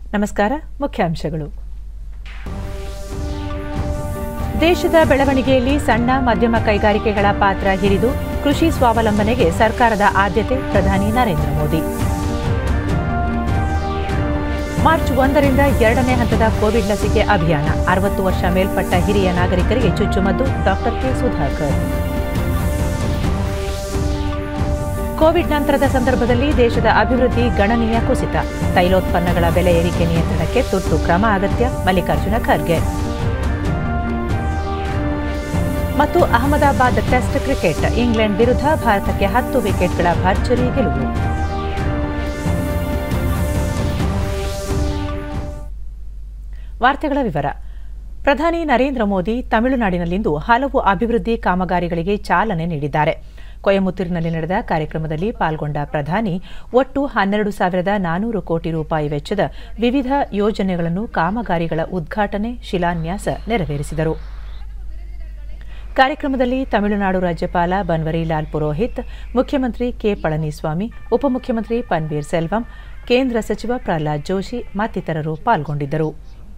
ನಮಸ್ಕಾರ ಮುಖ್ಯಾಂಶಗಳು ದೇಶದ ಬೆಳವಣಿಗೆಯಲ್ಲಿ ಸಣ್ಣ ಮಧ್ಯಮ ಕೈಗಾರಿಕೆಗಳ ಪಾತ್ರ ಹಿರಿದು ಕೃಷಿ ಸ್ವಾವಲಂಬನೆಗೆ ಸರ್ಕಾರದ ಆದ್ಯತೆ ಪ್ರಧಾನಿ ನರೇಂದ್ರ ಮೋದಿ ಮಾರ್ಚ್ ಒಂದರಿಂದ ಎರಡನೇ ಹಂತದ ಕೋವಿಡ್ ಲಸಿಕೆ ಅಭಿಯಾನ ಅರವತ್ತು ವರ್ಷ ಮೇಲ್ಪಟ್ಟ ಹಿರಿಯ ನಾಗರಿಕರಿಗೆ ಚುಚ್ಚುಮದ್ದು ಡಾಕ್ಟರ್ ಕೆ ಸುಧಾಕರ್ ಕೋವಿಡ್ ನಂತರದ ಸಂದರ್ಭದಲ್ಲಿ ದೇಶದ ಅಭಿವೃದ್ಧಿ ಗಣನೀಯ ಕುಸಿತ ತೈಲೋತ್ಪನ್ನಗಳ ಬೆಲೆ ಏರಿಕೆ ನಿಯಂತ್ರಣಕ್ಕೆ ತುರ್ತು ಕ್ರಮ ಅಗತ್ಯ ಮಲ್ಲಿಕಾರ್ಜುನ ಖರ್ಗೆ ಮತ್ತು ಅಹಮದಾಬಾದ್ ಟೆಸ್ಟ್ ಕ್ರಿಕೆಟ್ ಇಂಗ್ಲೆಂಡ್ ವಿರುದ್ಧ ಭಾರತಕ್ಕೆ ಹತ್ತು ವಿಕೆಟ್ಗಳ ಭರ್ಜರಿ ಗೆಲುವು ವಾರ್ತೆಗಳ ವಿವರ ಪ್ರಧಾನಿ ನರೇಂದ್ರ ಮೋದಿ ತಮಿಳುನಾಡಿನಲ್ಲಿಂದು ಹಲವು ಅಭಿವೃದ್ಧಿ ಕಾಮಗಾರಿಗಳಿಗೆ ಚಾಲನೆ ನೀಡಿದ್ದಾರೆ ಕೊಯಮತ್ತೂರಿನಲ್ಲಿ ನಡೆದ ಕಾರ್ಯಕ್ರಮದಲ್ಲಿ ಪಾಲ್ಗೊಂಡ ಪ್ರಧಾನಿ ಒಟ್ಟು ಹನ್ನೆರಡು ಸಾವಿರದ ನಾನೂರು ಕೋಟಿ ರೂಪಾಯಿ ವೆಚ್ಚದ ವಿವಿಧ ಯೋಜನೆಗಳನ್ನು ಕಾಮಗಾರಿಗಳ ಉದ್ಘಾಟನೆ ಶಿಲಾನ್ಯಾಸ ನೆರವೇರಿಸಿದರು ಕಾರ್ಯಕ್ರಮದಲ್ಲಿ ತಮಿಳುನಾಡು ರಾಜ್ಯಪಾಲ ಬನ್ವರಿಲಾಲ್ ಪುರೋಹಿತ್ ಮುಖ್ಯಮಂತ್ರಿ ಕೆ ಪಳನಿಸ್ವಾಮಿ ಉಪಮುಖ್ಯಮಂತ್ರಿ ಪನ್ಬೀರ್ ಸೆಲ್ವಂ ಕೇಂದ್ರ ಸಚಿವ ಪ್ರಹ್ಲಾದ್ ಜೋಶಿ ಮತ್ತಿತರರು ಪಾಲ್ಗೊಂಡಿದ್ದರು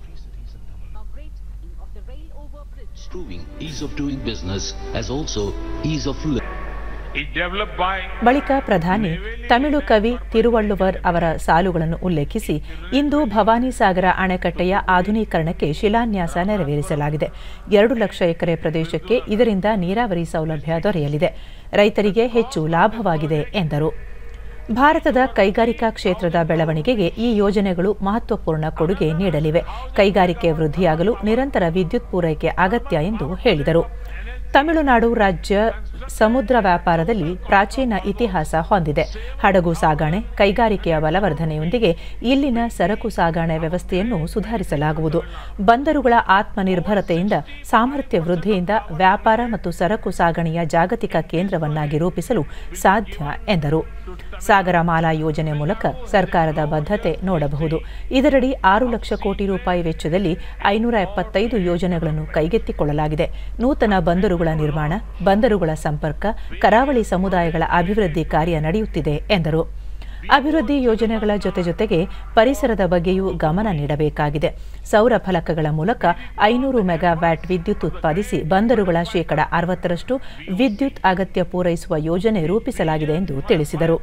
Proving ease of doing business as also ease of living. is developed by ಬಳಿಕ ಪ್ರಧಾನಿ ತಮಿಳು ಕವಿ ತಿರುವಳ್ಳುವರ್ ಅವರ ಸಾಲುಗಳನ್ನು ಉಲ್ಲೇಖಿಸಿ ಇಂದು ಭವಾನಿ ಸಾಗರ ಅಣೆಕಟ್ಟೆಯ ಆಧುನೀಕರಣಕ್ಕೆ ಶಿಲಾನ್ಯಾಸ ನೆರವೇರಿಸಲಾಗಿದೆ ಎರಡು ಲಕ್ಷ ಎಕರೆ ಪ್ರದೇಶಕ್ಕೆ ಇದರಿಂದ ನೀರಾವರಿ ಸೌಲಭ್ಯ ದೊರೆಯಲಿದೆ ರೈತರಿಗೆ ಹೆಚ್ಚು ಲಾಭವಾಗಿದೆ ಎಂದರು ಭಾರತದ ಕೈಗಾರಿಕಾ ಕ್ಷೇತ್ರದ ಬೆಳವಣಿಗೆಗೆ ಈ ಯೋಜನೆಗಳು ಮಹತ್ವಪೂರ್ಣ ಕೊಡುಗೆ ನೀಡಲಿವೆ ಕೈಗಾರಿಕೆ ವೃದ್ಧಿಯಾಗಲು ನಿರಂತರ ವಿದ್ಯುತ್ ಪೂರೈಕೆ ಅಗತ್ಯ ಎಂದು ಹೇಳಿದರು ತಮಿಳುನಾಡು ರಾಜ್ಯ ಸಮುದ್ರ ವ್ಯಾಪಾರದಲ್ಲಿ ಪ್ರಾಚೀನ ಇತಿಹಾಸ ಹೊಂದಿದೆ ಹಡಗು ಸಾಗಣೆ ಕೈಗಾರಿಕೆಯ ಬಲವರ್ಧನೆಯೊಂದಿಗೆ ಇಲ್ಲಿನ ಸರಕು ಸಾಗಣೆ ವ್ಯವಸ್ಥೆಯನ್ನು ಸುಧಾರಿಸಲಾಗುವುದು ಬಂದರುಗಳ ಆತ್ಮನಿರ್ಭರತೆಯಿಂದ ಸಾಮರ್ಥ್ಯ ವೃದ್ಧಿಯಿಂದ ವ್ಯಾಪಾರ ಮತ್ತು ಸರಕು ಸಾಗಣೆಯ ಜಾಗತಿಕ ಕೇಂದ್ರವನ್ನಾಗಿ ರೂಪಿಸಲು ಸಾಧ್ಯ ಎಂದರು ಸಾಗರಮಾಲಾ ಯೋಜನೆ ಮೂಲಕ ಸರ್ಕಾರದ ಬದ್ಧತೆ ನೋಡಬಹುದು ಇದರಡಿ ಆರು ಲಕ್ಷ ಕೋಟಿ ರೂಪಾಯಿ ವೆಚ್ಚದಲ್ಲಿ ಐನೂರ ಎಪ್ಪತ್ತೈದು ಯೋಜನೆಗಳನ್ನು ಕೈಗೆತ್ತಿಕೊಳ್ಳಲಾಗಿದೆ ನೂತನ ಬಂದರುಗಳ ನಿರ್ಮಾಣ ಬಂದರುಗಳ ಸಂಪರ್ಕ ಕರಾವಳಿ ಸಮುದಾಯಗಳ ಅಭಿವೃದ್ಧಿ ಕಾರ್ಯ ನಡೆಯುತ್ತಿದೆ ಎಂದರು ಅಭಿವೃದ್ಧಿ ಯೋಜನೆಗಳ ಜೊತೆ ಜೊತೆಗೆ ಪರಿಸರದ ಬಗ್ಗೆಯೂ ಗಮನ ನೀಡಬೇಕಾಗಿದೆ ಸೌರ ಫಲಕಗಳ ಮೂಲಕ ಐನೂರು ಮೆಗಾವ್ಯಾಟ್ ವಿದ್ಯುತ್ ಉತ್ಪಾದಿಸಿ ಬಂದರುಗಳ ಶೇಕಡ ಅರವತ್ತರಷ್ಟು ವಿದ್ಯುತ್ ಅಗತ್ಯ ಪೂರೈಸುವ ಯೋಜನೆ ರೂಪಿಸಲಾಗಿದೆ ಎಂದು ತಿಳಿಸಿದರು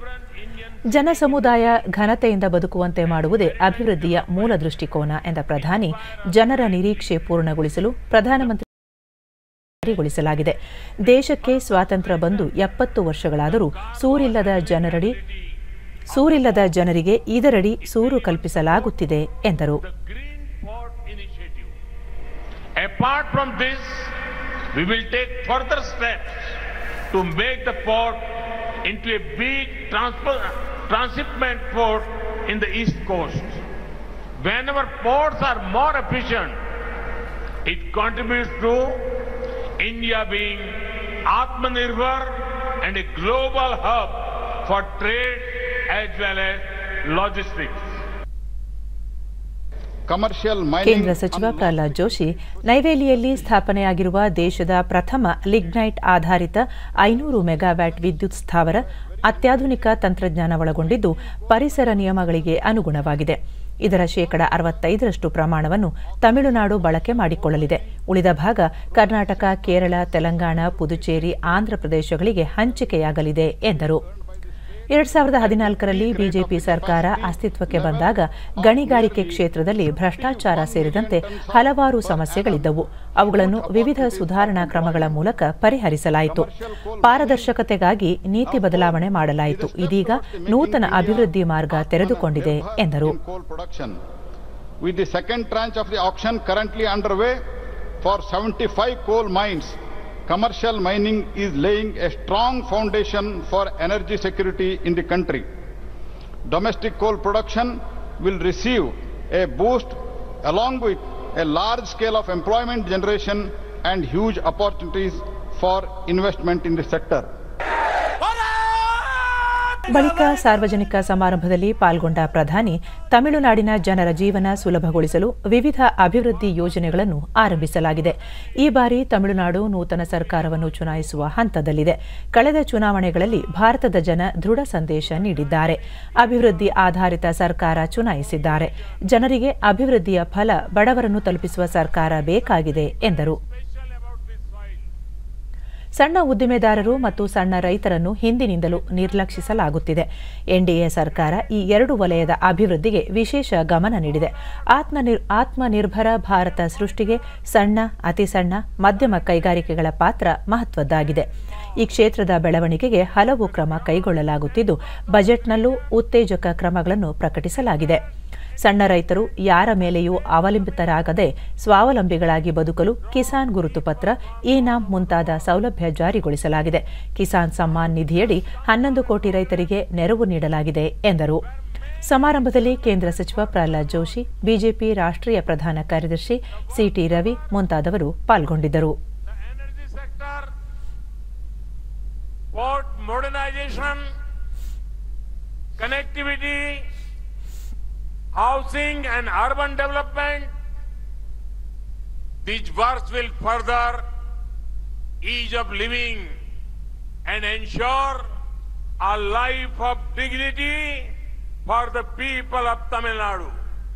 ಜನಸಮುದಾಯ ಘನತೆಯಿಂದ ಬದುಕುವಂತೆ ಮಾಡುವುದೇ ಅಭಿವೃದ್ಧಿಯ ಮೂಲ ದೃಷ್ಟಿಕೋನ ಎಂದ ಪ್ರಧಾನಿ ಜನರ ನಿರೀಕ್ಷೆ ಪೂರ್ಣಗೊಳಿಸಲು ಪ್ರಧಾನಮಂತ್ರಿ ಜಾರಿಗೊಳಿಸಲಾಗಿದೆ ದೇಶಕ್ಕೆ ಸ್ವಾತಂತ್ರ್ಯ ಬಂದು ಎಪ್ಪತ್ತು ವರ್ಷಗಳಾದರೂ ಸೂರಿಲ್ಲದ ಜನರಡಿ ಸೂರಿಲ್ಲದ ಜನರಿಗೆ ಇದರಡಿ ಸೂರು ಕಲ್ಪಿಸಲಾಗುತ್ತಿದೆ ಎಂದರು Green Port Initiative. Apart from this, we will take further steps to make the port into a big transfer, transshipment port in the East Coast. Whenever ports are more efficient, it contributes to India being Atmanirbhar and a global hub for trade as well as logistics. commercial mining ಕೇಂದ್ರ ಸಚಿವ ಪ್ರಹ್ಲಾದ್ ಜೋಶಿ ನೈವೇಲಿಯಲ್ಲಿ ಸ್ಥಾಪನೆಯಾಗಿರುವ ದೇಶದ ಪ್ರಥಮ lignite ಆಧಾರಿತ ಐನೂರು megawatt ವಿದ್ಯುತ್ ಸ್ಥಾವರ ಅತ್ಯಾಧುನಿಕ ತಂತ್ರಜ್ಞಾನ ಒಳಗೊಂಡಿದ್ದು ಪರಿಸರ ನಿಯಮಗಳಿಗೆ ಅನುಗುಣವಾಗಿದೆ ಇದರ ಶೇಕಡ ಅರವತ್ತೈದರಷ್ಟು ಪ್ರಮಾಣವನ್ನು ತಮಿಳುನಾಡು ಬಳಕೆ ಮಾಡಿಕೊಳ್ಳಲಿದೆ ಉಳಿದ ಭಾಗ ಕರ್ನಾಟಕ ಕೇರಳ ತೆಲಂಗಾಣ ಪುದುಚೇರಿ ಆಂಧ್ರಪ್ರದೇಶಗಳಿಗೆ ಹಂಚಿಕೆಯಾಗಲಿದೆ ಎಂದರು ಎರಡ್ ಸಾವಿರದ ಹದಿನಾಲ್ಕರಲ್ಲಿ ಬಿಜೆಪಿ ಸರ್ಕಾರ ಅಸ್ತಿತ್ವಕ್ಕೆ ಬಂದಾಗ ಗಣಿಗಾರಿಕೆ ಕ್ಷೇತ್ರದಲ್ಲಿ ಭ್ರಷ್ಟಾಚಾರ ಸೇರಿದಂತೆ ಹಲವಾರು ಸಮಸ್ಯೆಗಳಿದ್ದವು ಅವುಗಳನ್ನು ವಿವಿಧ ಸುಧಾರಣಾ ಕ್ರಮಗಳ ಮೂಲಕ ಪರಿಹರಿಸಲಾಯಿತು ಪಾರದರ್ಶಕತೆಗಾಗಿ ನೀತಿ ಬದಲಾವಣೆ ಮಾಡಲಾಯಿತು ಇದೀಗ ನೂತನ ಅಭಿವೃದ್ಧಿ ಮಾರ್ಗ ತೆರೆದುಕೊಂಡಿದೆ ಎಂದರು in coal production. With the second tranche of the auction currently underway for 75 coal mines, commercial mining is laying a strong foundation for energy security in the country. Domestic coal production will receive a boost along with a large scale of employment generation and huge opportunities for investment in the sector. ಬಳಿಕ ಸಾರ್ವಜನಿಕ ಸಮಾರಂಭದಲ್ಲಿ ಪಾಲ್ಗೊಂಡ ಪ್ರಧಾನಿ ತಮಿಳುನಾಡಿನ ಜನರ ಜೀವನ ಸುಲಭಗೊಳಿಸಲು ವಿವಿಧ ಅಭಿವೃದ್ಧಿ ಯೋಜನೆಗಳನ್ನು ಆರಂಭಿಸಲಾಗಿದೆ ಈ ಬಾರಿ ತಮಿಳುನಾಡು ನೂತನ ಸರ್ಕಾರವನ್ನು ಚುನಾಯಿಸುವ ಹಂತದಲ್ಲಿದೆ ಕಳೆದ ಚುನಾವಣೆಗಳಲ್ಲಿ ಭಾರತದ ಜನ ದೃಢ ಸಂದೇಶ ನೀಡಿದ್ದಾರೆ ಅಭಿವೃದ್ಧಿ ಆಧಾರಿತ ಸರ್ಕಾರ ಚುನಾಯಿಸಿದ್ದಾರೆ ಜನರಿಗೆ ಅಭಿವೃದ್ಧಿಯ ಫಲ ಬಡವರನ್ನು ತಲುಪಿಸುವ ಸರ್ಕಾರ ಬೇಕಾಗಿದೆ ಎಂದರು ಸಣ್ಣ ಉದ್ದಿಮೆದಾರರು ಮತ್ತು ಸಣ್ಣ ರೈತರನ್ನು ಹಿಂದಿನಿಂದಲೂ ನಿರ್ಲಕ್ಷಿಸಲಾಗುತ್ತಿದೆ ಎನ್ಡಿಎ ಸರ್ಕಾರ ಈ ಎರಡು ವಲಯದ ಅಭಿವೃದ್ಧಿಗೆ ವಿಶೇಷ ಗಮನ ನೀಡಿದೆ ಆತ್ಮನಿರ್ ಆತ್ಮನಿರ್ಭರ ಭಾರತ ಸೃಷ್ಟಿಗೆ ಸಣ್ಣ ಅತಿ ಸಣ್ಣ ಮಧ್ಯಮ ಕೈಗಾರಿಕೆಗಳ ಪಾತ್ರ ಮಹತ್ವದ್ದಾಗಿದೆ ಈ ಕ್ಷೇತ್ರದ ಬೆಳವಣಿಗೆಗೆ ಹಲವು ಕ್ರಮ ಕೈಗೊಳ್ಳಲಾಗುತ್ತಿದ್ದು ಬಜೆಟ್ನಲ್ಲೂ ಉತ್ತೇಜಕ ಕ್ರಮಗಳನ್ನು ಪ್ರಕಟಿಸಲಾಗಿದೆ ಸಣ್ಣ ರೈತರು ಯಾರ ಮೇಲೆಯೂ ಅವಲಂಬಿತರಾಗದೆ ಸ್ವಾವಲಂಬಿಗಳಾಗಿ ಬದುಕಲು ಕಿಸಾನ್ ಗುರುತು ಪತ್ರ ಇ ನಾಮ್ ಮುಂತಾದ ಸೌಲಭ್ಯ ಜಾರಿಗೊಳಿಸಲಾಗಿದೆ ಕಿಸಾನ್ ಸಮ್ಮಾನ್ ನಿಧಿಯಡಿ ಹನ್ನೊಂದು ಕೋಟಿ ರೈತರಿಗೆ ನೆರವು ನೀಡಲಾಗಿದೆ ಎಂದರು ಸಮಾರಂಭದಲ್ಲಿ ಕೇಂದ್ರ ಸಚಿವ ಪ್ರಹ್ಲಾದ್ ಜೋಶಿ ಬಿಜೆಪಿ ರಾಷ್ಟ್ರೀಯ ಪ್ರಧಾನ ಕಾರ್ಯದರ್ಶಿ ಸಿಟಿ ರವಿ ಮುಂತಾದವರು ಪಾಲ್ಗೊಂಡಿದ್ದರು energy sector, port modernization, connectivity, housing and urban development. These works will further ease of living and ensure a life of dignity for the people of Tamil Nadu.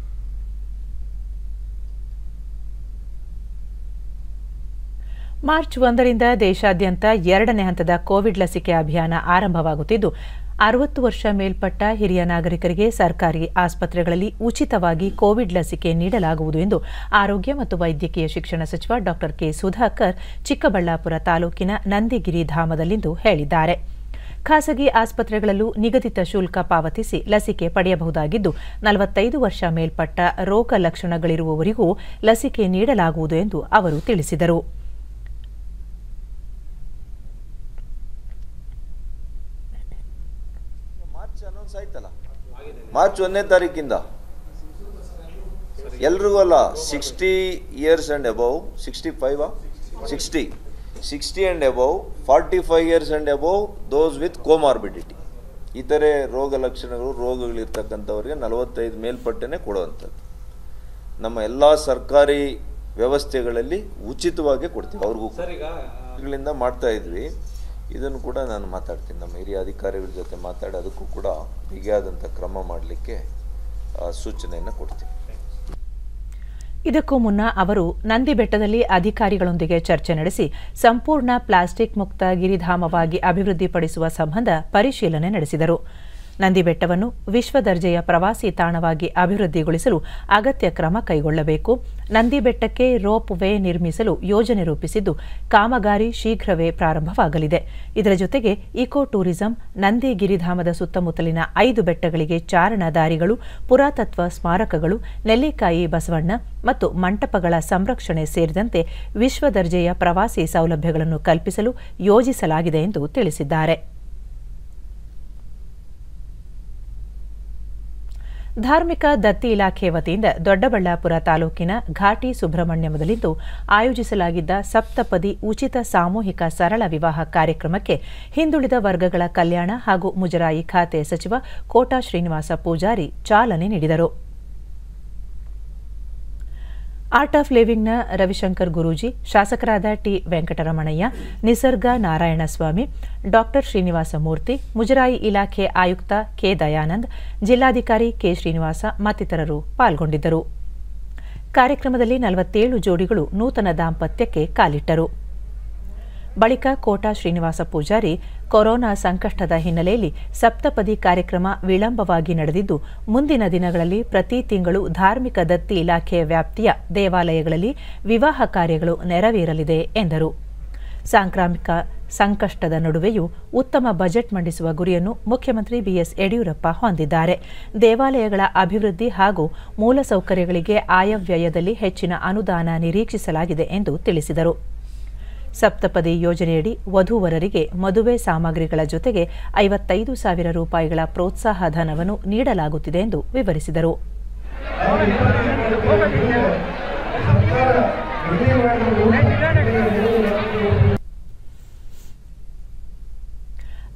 March ಒಂದರಿಂದ ದೇಶಾದ್ಯಂತ ಎರಡನೇ ಹಂತದ Covid ಲಸಿಕೆ ಅಭಿಯಾನ ಆರಂಭವಾಗುತ್ತಿದ್ದು ಅರವತ್ತು ವರ್ಷ ಮೇಲ್ಪಟ್ಟ ಹಿರಿಯ ನಾಗರಿಕರಿಗೆ ಸರ್ಕಾರಿ ಆಸ್ಪತ್ರೆಗಳಲ್ಲಿ ಉಚಿತವಾಗಿ ಕೋವಿಡ್ ಲಸಿಕೆ ನೀಡಲಾಗುವುದು ಎಂದು ಆರೋಗ್ಯ ಮತ್ತು ವೈದ್ಯಕೀಯ ಶಿಕ್ಷಣ ಸಚಿವ ಡಾ ಕೆ ಸುಧಾಕರ್ ಚಿಕ್ಕಬಳ್ಳಾಪುರ ತಾಲೂಕಿನ ನಂದಿಗಿರಿ ಧಾಮದಲ್ಲಿಂದು ಹೇಳಿದ್ದಾರೆ ಖಾಸಗಿ ಆಸ್ಪತ್ರೆಗಳಲ್ಲೂ ನಿಗದಿತ ಶುಲ್ಕ ಪಾವತಿಸಿ ಲಸಿಕೆ ಪಡೆಯಬಹುದಾಗಿದ್ದು ನಲವತ್ತೈದು ವರ್ಷ ಮೇಲ್ಪಟ್ಟ ರೋಗ ಲಕ್ಷಣಗಳಿರುವವರಿಗೂ ಲಸಿಕೆ ನೀಡಲಾಗುವುದು ಎಂದು ಅವರು ತಿಳಿಸಿದರು ಮಾರ್ಚ್ ಅನೌನ್ಸ್ ಆಯ್ತಲ್ಲ ಮಾರ್ಚ್ ಒಂದನೇ ತಾರೀಕಿಂದ ಎಲ್ರಿಗೂ ಅಲ್ಲ sixty years and above sixty ಫೈವಾ sixty sixty and above forty five years and above those with comorbidity ಇತರೆ ರೋಗ ಲಕ್ಷಣಗಳು ರೋಗಗಳಿರ್ತಕ್ಕಂಥವ್ರಿಗೆ ನಲವತ್ತೈದು ಮೇಲ್ಪಟ್ಟನೆ ಕೊಡುವಂಥದ್ದು ನಮ್ಮ ಎಲ್ಲ ಸರ್ಕಾರಿ ವ್ಯವಸ್ಥೆಗಳಲ್ಲಿ ಉಚಿತವಾಗಿ ಕೊಡ್ತೀವಿ ಅವ್ರಿಗೂ ಗಳಿಂದ ಮಾಡ್ತಾ ಇದ್ವಿ ಇದನ್ನು ಕೂಡ ನಾನು ಮಾತಾಡ್ತೀನಿ ನಮ್ಮ ಹಿರಿಯ ಅಧಿಕಾರಿಗಳ ಜೊತೆ ಮಾತಾಡಿ ಅದಕ್ಕೂ ಕೂಡ ಬಿಗಿಯಾದಂಥ ಕ್ರಮ ಮಾಡಲಿಕ್ಕೆ ಸೂಚನೆಯನ್ನು ಕೊಡ್ತೀನಿ ಇದಕ್ಕೂ ಮುನ್ನ ಅವರು ನಂದಿ ಬೆಟ್ಟದಲ್ಲಿ ಅಧಿಕಾರಿಗಳೊಂದಿಗೆ ಚರ್ಚೆ ನಡೆಸಿ ಸಂಪೂರ್ಣ ಪ್ಲಾಸ್ಟಿಕ್ ಮುಕ್ತ ಗಿರಿಧಾಮವಾಗಿ ಅಭಿವೃದ್ಧಿಪಡಿಸುವ ಸಂಬಂಧ ಪರಿಶೀಲನೆ ನಡೆಸಿದರು ನಂದಿ ಬೆಟ್ಟವನ್ನು ವಿಶ್ವ ದರ್ಜೆಯ ಪ್ರವಾಸಿ ತಾಣವಾಗಿ ಅಭಿವೃದ್ಧಿಗೊಳಿಸಲು ಅಗತ್ಯ ಕ್ರಮ ಕೈಗೊಳ್ಳಬೇಕು ನಂದಿ ಬೆಟ್ಟಕ್ಕೆ ರೋಪ್ ವೇ ನಿರ್ಮಿಸಲು ಯೋಜನೆ ರೂಪಿಸಿದ್ದು ಕಾಮಗಾರಿ ಶೀಘ್ರವೇ ಪ್ರಾರಂಭವಾಗಲಿದೆ ಇದರ ಜೊತೆಗೆ ಇಕೋ ಟೂರಿಸಂ ನಂದಿ ಗಿರಿಧಾಮದ ಸುತ್ತಮುತ್ತಲಿನ ಐದು ಬೆಟ್ಟಗಳಿಗೆ ಚಾರಣ ದಾರಿಗಳು ಪುರಾತತ್ವ ಸ್ಮಾರಕಗಳು ನೆಲ್ಲಿಕಾಯಿ ಬಸವಣ್ಣ ಮತ್ತು ಮಂಟಪಗಳ ಸಂರಕ್ಷಣೆ ಸೇರಿದಂತೆ ವಿಶ್ವ ದರ್ಜೆಯ ಪ್ರವಾಸಿ ಸೌಲಭ್ಯಗಳನ್ನು ಕಲ್ಪಿಸಲು ಯೋಜಿಸಲಾಗಿದೆ ಎಂದು ತಿಳಿಸಿದ್ದಾರೆ ಧಾರ್ಮಿಕ ದತ್ತಿ ಇಲಾಖೆ ವತಿಯಿಂದ ದೊಡ್ಡಬಳ್ಳಾಪುರ ತಾಲೂಕಿನ ಘಾಟಿ ಸುಬ್ರಹ್ಮಣ್ಯಮದಲ್ಲಿಂದು ಆಯೋಜಿಸಲಾಗಿದ್ದ ಸಪ್ತಪದಿ ಉಚಿತ ಸಾಮೂಹಿಕ ಸರಳ ವಿವಾಹ ಕಾರ್ಯಕ್ರಮಕ್ಕೆ ಹಿಂದುಳಿದ ವರ್ಗಗಳ ಕಲ್ಯಾಣ ಹಾಗೂ ಮುಜರಾಯಿ ಖಾತೆ ಸಚಿವ ಕೋಟಾ ಶ್ರೀನಿವಾಸ ಪೂಜಾರಿ ಚಾಲನೆ ನೀಡಿದರು ಆರ್ಟ್ ಆಫ್ ಲಿವಿಂಗ್ನ ರವಿಶಂಕರ್ ಗುರೂಜಿ ಶಾಸಕರಾದ ಟಿ ವೆಂಕಟರಮಣಯ್ಯ ನಿಸರ್ಗ ನಾರಾಯಣಸ್ವಾಮಿ ಡಾಕ್ಟರ್ ಶ್ರೀನಿವಾಸ ಮೂರ್ತಿ ಮುಜರಾಯಿ ಇಲಾಖೆ ಆಯುಕ್ತ ಕೆ ದಯಾನಂದ್ ಜಿಲ್ಲಾಧಿಕಾರಿ ಕೆ ಶ್ರೀನಿವಾಸ ಮತ್ತಿತರರು ಪಾಲ್ಗೊಂಡಿದ್ದರು ಕಾರ್ಯಕ್ರಮದಲ್ಲಿ ನಲವತ್ತೇಳು ಜೋಡಿಗಳು ನೂತನ ದಾಂಪತ್ಯಕ್ಕೆ ಕಾಲಿಟ್ಟರು ಬಳಿಕ ಕೋಟಾ ಶ್ರೀನಿವಾಸ ಪೂಜಾರಿ ಕೊರೋನಾ ಸಂಕಷ್ಟದ ಹಿನ್ನೆಲೆಯಲ್ಲಿ ಸಪ್ತಪದಿ ಕಾರ್ಯಕ್ರಮ ವಿಳಂಬವಾಗಿ ನಡೆದಿದ್ದು ಮುಂದಿನ ದಿನಗಳಲ್ಲಿ ಪ್ರತಿ ತಿಂಗಳು ಧಾರ್ಮಿಕ ದತ್ತಿ ಇಲಾಖೆ ವ್ಯಾಪ್ತಿಯ ದೇವಾಲಯಗಳಲ್ಲಿ ವಿವಾಹ ಕಾರ್ಯಗಳು ನೆರವೇರಲಿದೆ ಎಂದರು ಸಾಂಕ್ರಾಮಿಕ ಸಂಕಷ್ಟದ ನಡುವೆಯೂ ಉತ್ತಮ ಬಜೆಟ್ ಮಂಡಿಸುವ ಗುರಿಯನ್ನು ಮುಖ್ಯಮಂತ್ರಿ ಬಿಎಸ್ ಯಡಿಯೂರಪ್ಪ ಹೊಂದಿದ್ದಾರೆ ದೇವಾಲಯಗಳ ಅಭಿವೃದ್ಧಿ ಹಾಗೂ ಮೂಲಸೌಕರ್ಯಗಳಿಗೆ ಆಯವ್ಯಯದಲ್ಲಿ ಹೆಚ್ಚಿನ ಅನುದಾನ ನಿರೀಕ್ಷಿಸಲಾಗಿದೆ ಎಂದು ತಿಳಿಸಿದರು ಸಪ್ತಪದಿ ಯೋಜನೆಯಡಿ ವಧೂವರರಿಗೆ ಮದುವೆ ಸಾಮಗ್ರಿಗಳ ಜೊತೆಗೆ ಐವತ್ತೈದು ಸಾವಿರ ರೂಪಾಯಿಗಳ ಪ್ರೋತ್ಸಾಹ ಧನವನ್ನು ನೀಡಲಾಗುತ್ತಿದೆ ಎಂದು ವಿವರಿಸಿದರು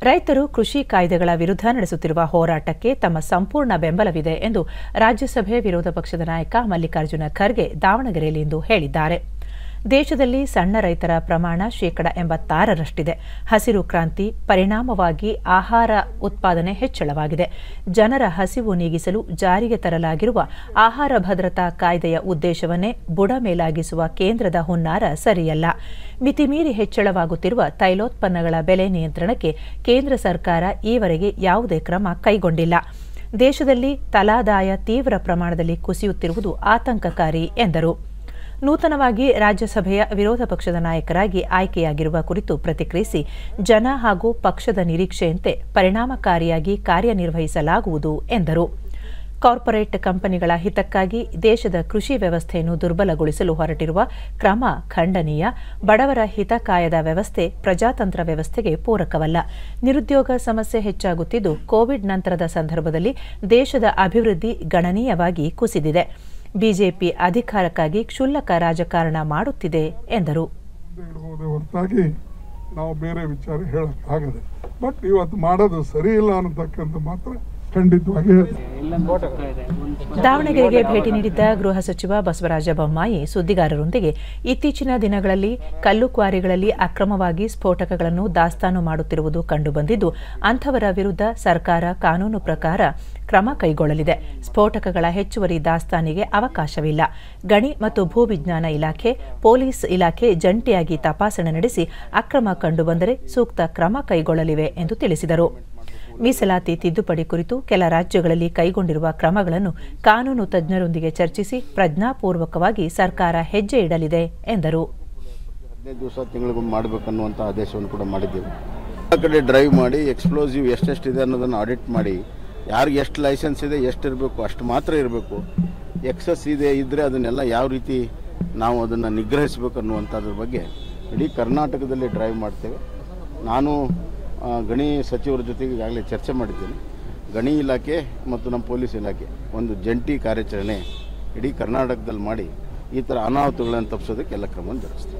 ರೈತರು ಕೃಷಿ ಕಾಯ್ದೆಗಳ ವಿರುದ್ಧ ನಡೆಸುತ್ತಿರುವ ಹೋರಾಟಕ್ಕೆ ತಮ್ಮ ಸಂಪೂರ್ಣ ಬೆಂಬಲವಿದೆ ಎಂದು ರಾಜ್ಯಸಭೆ ವಿರೋಧ ಪಕ್ಷದ ನಾಯಕ ಮಲ್ಲಿಕಾರ್ಜುನ ಖರ್ಗೆ ದಾವಣಗೆರೆಯಲ್ಲಿಂದು ಹೇಳಿದ್ದಾರೆ ದೇಶದಲ್ಲಿ ಸಣ್ಣ ರೈತರ ಪ್ರಮಾಣ ಶೇಕಡ ಎಂಬತ್ತಾರರಷ್ಟಿದೆ ಹಸಿರು ಕ್ರಾಂತಿ ಪರಿಣಾಮವಾಗಿ ಆಹಾರ ಉತ್ಪಾದನೆ ಹೆಚ್ಚಳವಾಗಿದೆ ಜನರ ಹಸಿವು ನೀಗಿಸಲು ಜಾರಿಗೆ ತರಲಾಗಿರುವ ಆಹಾರ ಭದ್ರತಾ ಕಾಯ್ದೆಯ ಉದ್ದೇಶವನ್ನೇ ಬುಡಮೇಲಾಗಿಸುವ ಕೇಂದ್ರದ ಹುನ್ನಾರ ಸರಿಯಲ್ಲ ಮಿತಿಮೀರಿ ಹೆಚ್ಚಳವಾಗುತ್ತಿರುವ ತೈಲೋತ್ಪನ್ನಗಳ ಬೆಲೆ ನಿಯಂತ್ರಣಕ್ಕೆ ಕೇಂದ್ರ ಸರ್ಕಾರ ಈವರೆಗೆ ಯಾವುದೇ ಕ್ರಮ ಕೈಗೊಂಡಿಲ್ಲ ದೇಶದಲ್ಲಿ ತಲಾದಾಯ ತೀವ್ರ ಪ್ರಮಾಣದಲ್ಲಿ ಕುಸಿಯುತ್ತಿರುವುದು ಆತಂಕಕಾರಿ ಎಂದರು ನೂತನವಾಗಿ ರಾಜ್ಯಸಭೆಯ ವಿರೋಧ ಪಕ್ಷದ ನಾಯಕರಾಗಿ ಆಯ್ಕೆಯಾಗಿರುವ ಕುರಿತು ಪ್ರತಿಕ್ರಿಯಿಸಿ ಜನ ಹಾಗೂ ಪಕ್ಷದ ನಿರೀಕ್ಷೆಯಂತೆ ಪರಿಣಾಮಕಾರಿಯಾಗಿ ಕಾರ್ಯನಿರ್ವಹಿಸಲಾಗುವುದು ಎಂದರು ಕಾರ್ಪೊರೇಟ್ ಕಂಪನಿಗಳ ಹಿತಕ್ಕಾಗಿ ದೇಶದ ಕೃಷಿ ವ್ಯವಸ್ಥೆಯನ್ನು ದುರ್ಬಲಗೊಳಿಸಲು ಹೊರಟಿರುವ ಕ್ರಮ ಖಂಡನೀಯ ಬಡವರ ಹಿತ ಕಾಯದ ವ್ಯವಸ್ಥೆ ಪ್ರಜಾತಂತ್ರ ವ್ಯವಸ್ಥೆಗೆ ಪೂರಕವಲ್ಲ ನಿರುದ್ಯೋಗ ಸಮಸ್ಯೆ ಹೆಚ್ಚಾಗುತ್ತಿದ್ದು ಕೋವಿಡ್ ನಂತರದ ಸಂದರ್ಭದಲ್ಲಿ ದೇಶದ ಅಭಿವೃದ್ಧಿ ಗಣನೀಯವಾಗಿ ಕುಸಿದಿದೆ ಬಿಜೆಪಿ ಅಧಿಕಾರಕ್ಕಾಗಿ ಕ್ಷುಲ್ಲಕ ರಾಜಕಾರಣ ಮಾಡುತ್ತಿದೆ ಎಂದರು ಹೇಳ್ಬೋದೇ ಹೊರತಾಗಿ ನಾವು ಬೇರೆ ವಿಚಾರ ಹೇಳಕ್ಕಾಗದೆ ಬಟ್ ಇವತ್ತು ಮಾಡೋದು ಸರಿ ಇಲ್ಲ ಅನ್ನತಕ್ಕಂಥ ಮಾತ್ರ ಖಂಡಿತವಾಗಿ ಹೇಳ್ತೀನಿ ದಾವಣಗೆರೆಗೆ ಭೇಟಿ ನೀಡಿದ್ದ ಗೃಹ ಸಚಿವ ಬಸವರಾಜ ಬೊಮ್ಮಾಯಿ ಸುದ್ದಿಗಾರರೊಂದಿಗೆ ಇತ್ತೀಚಿನ ದಿನಗಳಲ್ಲಿ ಕಲ್ಲು ಕ್ವಾರಿಗಳಲ್ಲಿ ಅಕ್ರಮವಾಗಿ ಸ್ಫೋಟಕಗಳನ್ನು ದಾಸ್ತಾನು ಮಾಡುತ್ತಿರುವುದು ಕಂಡುಬಂದಿದ್ದು ಅಂಥವರ ವಿರುದ್ಧ ಸರ್ಕಾರ ಕಾನೂನು ಪ್ರಕಾರ ಕ್ರಮ ಕೈಗೊಳ್ಳಲಿದೆ ಸ್ಫೋಟಕಗಳ ಹೆಚ್ಚುವರಿ ದಾಸ್ತಾನಿಗೆ ಅವಕಾಶವಿಲ್ಲ ಗಣಿ ಮತ್ತು ಭೂವಿಜ್ಞಾನ ಇಲಾಖೆ ಪೊಲೀಸ್ ಇಲಾಖೆ ಜಂಟಿಯಾಗಿ ತಪಾಸಣೆ ನಡೆಸಿ ಅಕ್ರಮ ಕಂಡುಬಂದರೆ ಸೂಕ್ತ ಕ್ರಮ ಕೈಗೊಳ್ಳಲಿವೆ ಎಂದು ತಿಳಿಸಿದರು ಮೀಸಲಾತಿ ತಿದ್ದುಪಡಿ ಕುರಿತು ಕೆಲ ರಾಜ್ಯಗಳಲ್ಲಿ ಕೈಗೊಂಡಿರುವ ಕ್ರಮಗಳನ್ನು ಕಾನೂನು ತಜ್ಞರೊಂದಿಗೆ ಚರ್ಚಿಸಿ ಪ್ರಜ್ಞಾಪೂರ್ವಕವಾಗಿ ಸರ್ಕಾರ ಹೆಜ್ಜೆ ಇಡಲಿದೆ ಎಂದರು ಹದಿನೈದು ದಿವಸ ತಿಂಗಳಿಗೊಮ್ಮೆ ಮಾಡಬೇಕನ್ನುವಂಥ ಆದೇಶವನ್ನು ಕೂಡ ಮಾಡಿದ್ದೇವೆ ಎಲ್ಲ ಕಡೆ ಡ್ರೈವ್ ಮಾಡಿ ಎಕ್ಸ್ಪ್ಲೋಸಿವ್ ಎಷ್ಟೆಷ್ಟಿದೆ ಅನ್ನೋದನ್ನು ಆಡಿಟ್ ಮಾಡಿ ಯಾರಿಗೆ ಎಷ್ಟು ಲೈಸೆನ್ಸ್ ಇದೆ ಎಷ್ಟು ಇರಬೇಕು ಅಷ್ಟು ಮಾತ್ರ ಇರಬೇಕು ಎಕ್ಸಸ್ ಇದೆ ಇದ್ದರೆ ಅದನ್ನೆಲ್ಲ ಯಾವ ರೀತಿ ನಾವು ಅದನ್ನು ನಿಗ್ರಹಿಸಬೇಕು ಅನ್ನುವಂಥದ್ರ ಬಗ್ಗೆ ಇಡೀ ಕರ್ನಾಟಕದಲ್ಲಿ ಡ್ರೈವ್ ಮಾಡ್ತೇವೆ ನಾನು ಆ, ಗಣಿ ಸಚಿವರ ಜೊತೆಗೆ ಈಗಾಗಲೇ ಚರ್ಚೆ ಮಾಡಿದ್ದೇನೆ ಗಣಿ ಇಲಾಖೆ ಮತ್ತು ನಮ್ಮ ಪೊಲೀಸ್ ಇಲಾಖೆ ಒಂದು ಜಂಟಿ ಕಾರ್ಯಾಚರಣೆ ಇಡೀ ಕರ್ನಾಟಕದಲ್ಲಿ ಮಾಡಿ ಈ ಥರ ಅನಾಹುತಗಳನ್ನು ತಪ್ಪಿಸೋದಕ್ಕೆ ಎಲ್ಲ ಕ್ರಮವನ್ನು ಜರುಗಿಸ್ತೀವಿ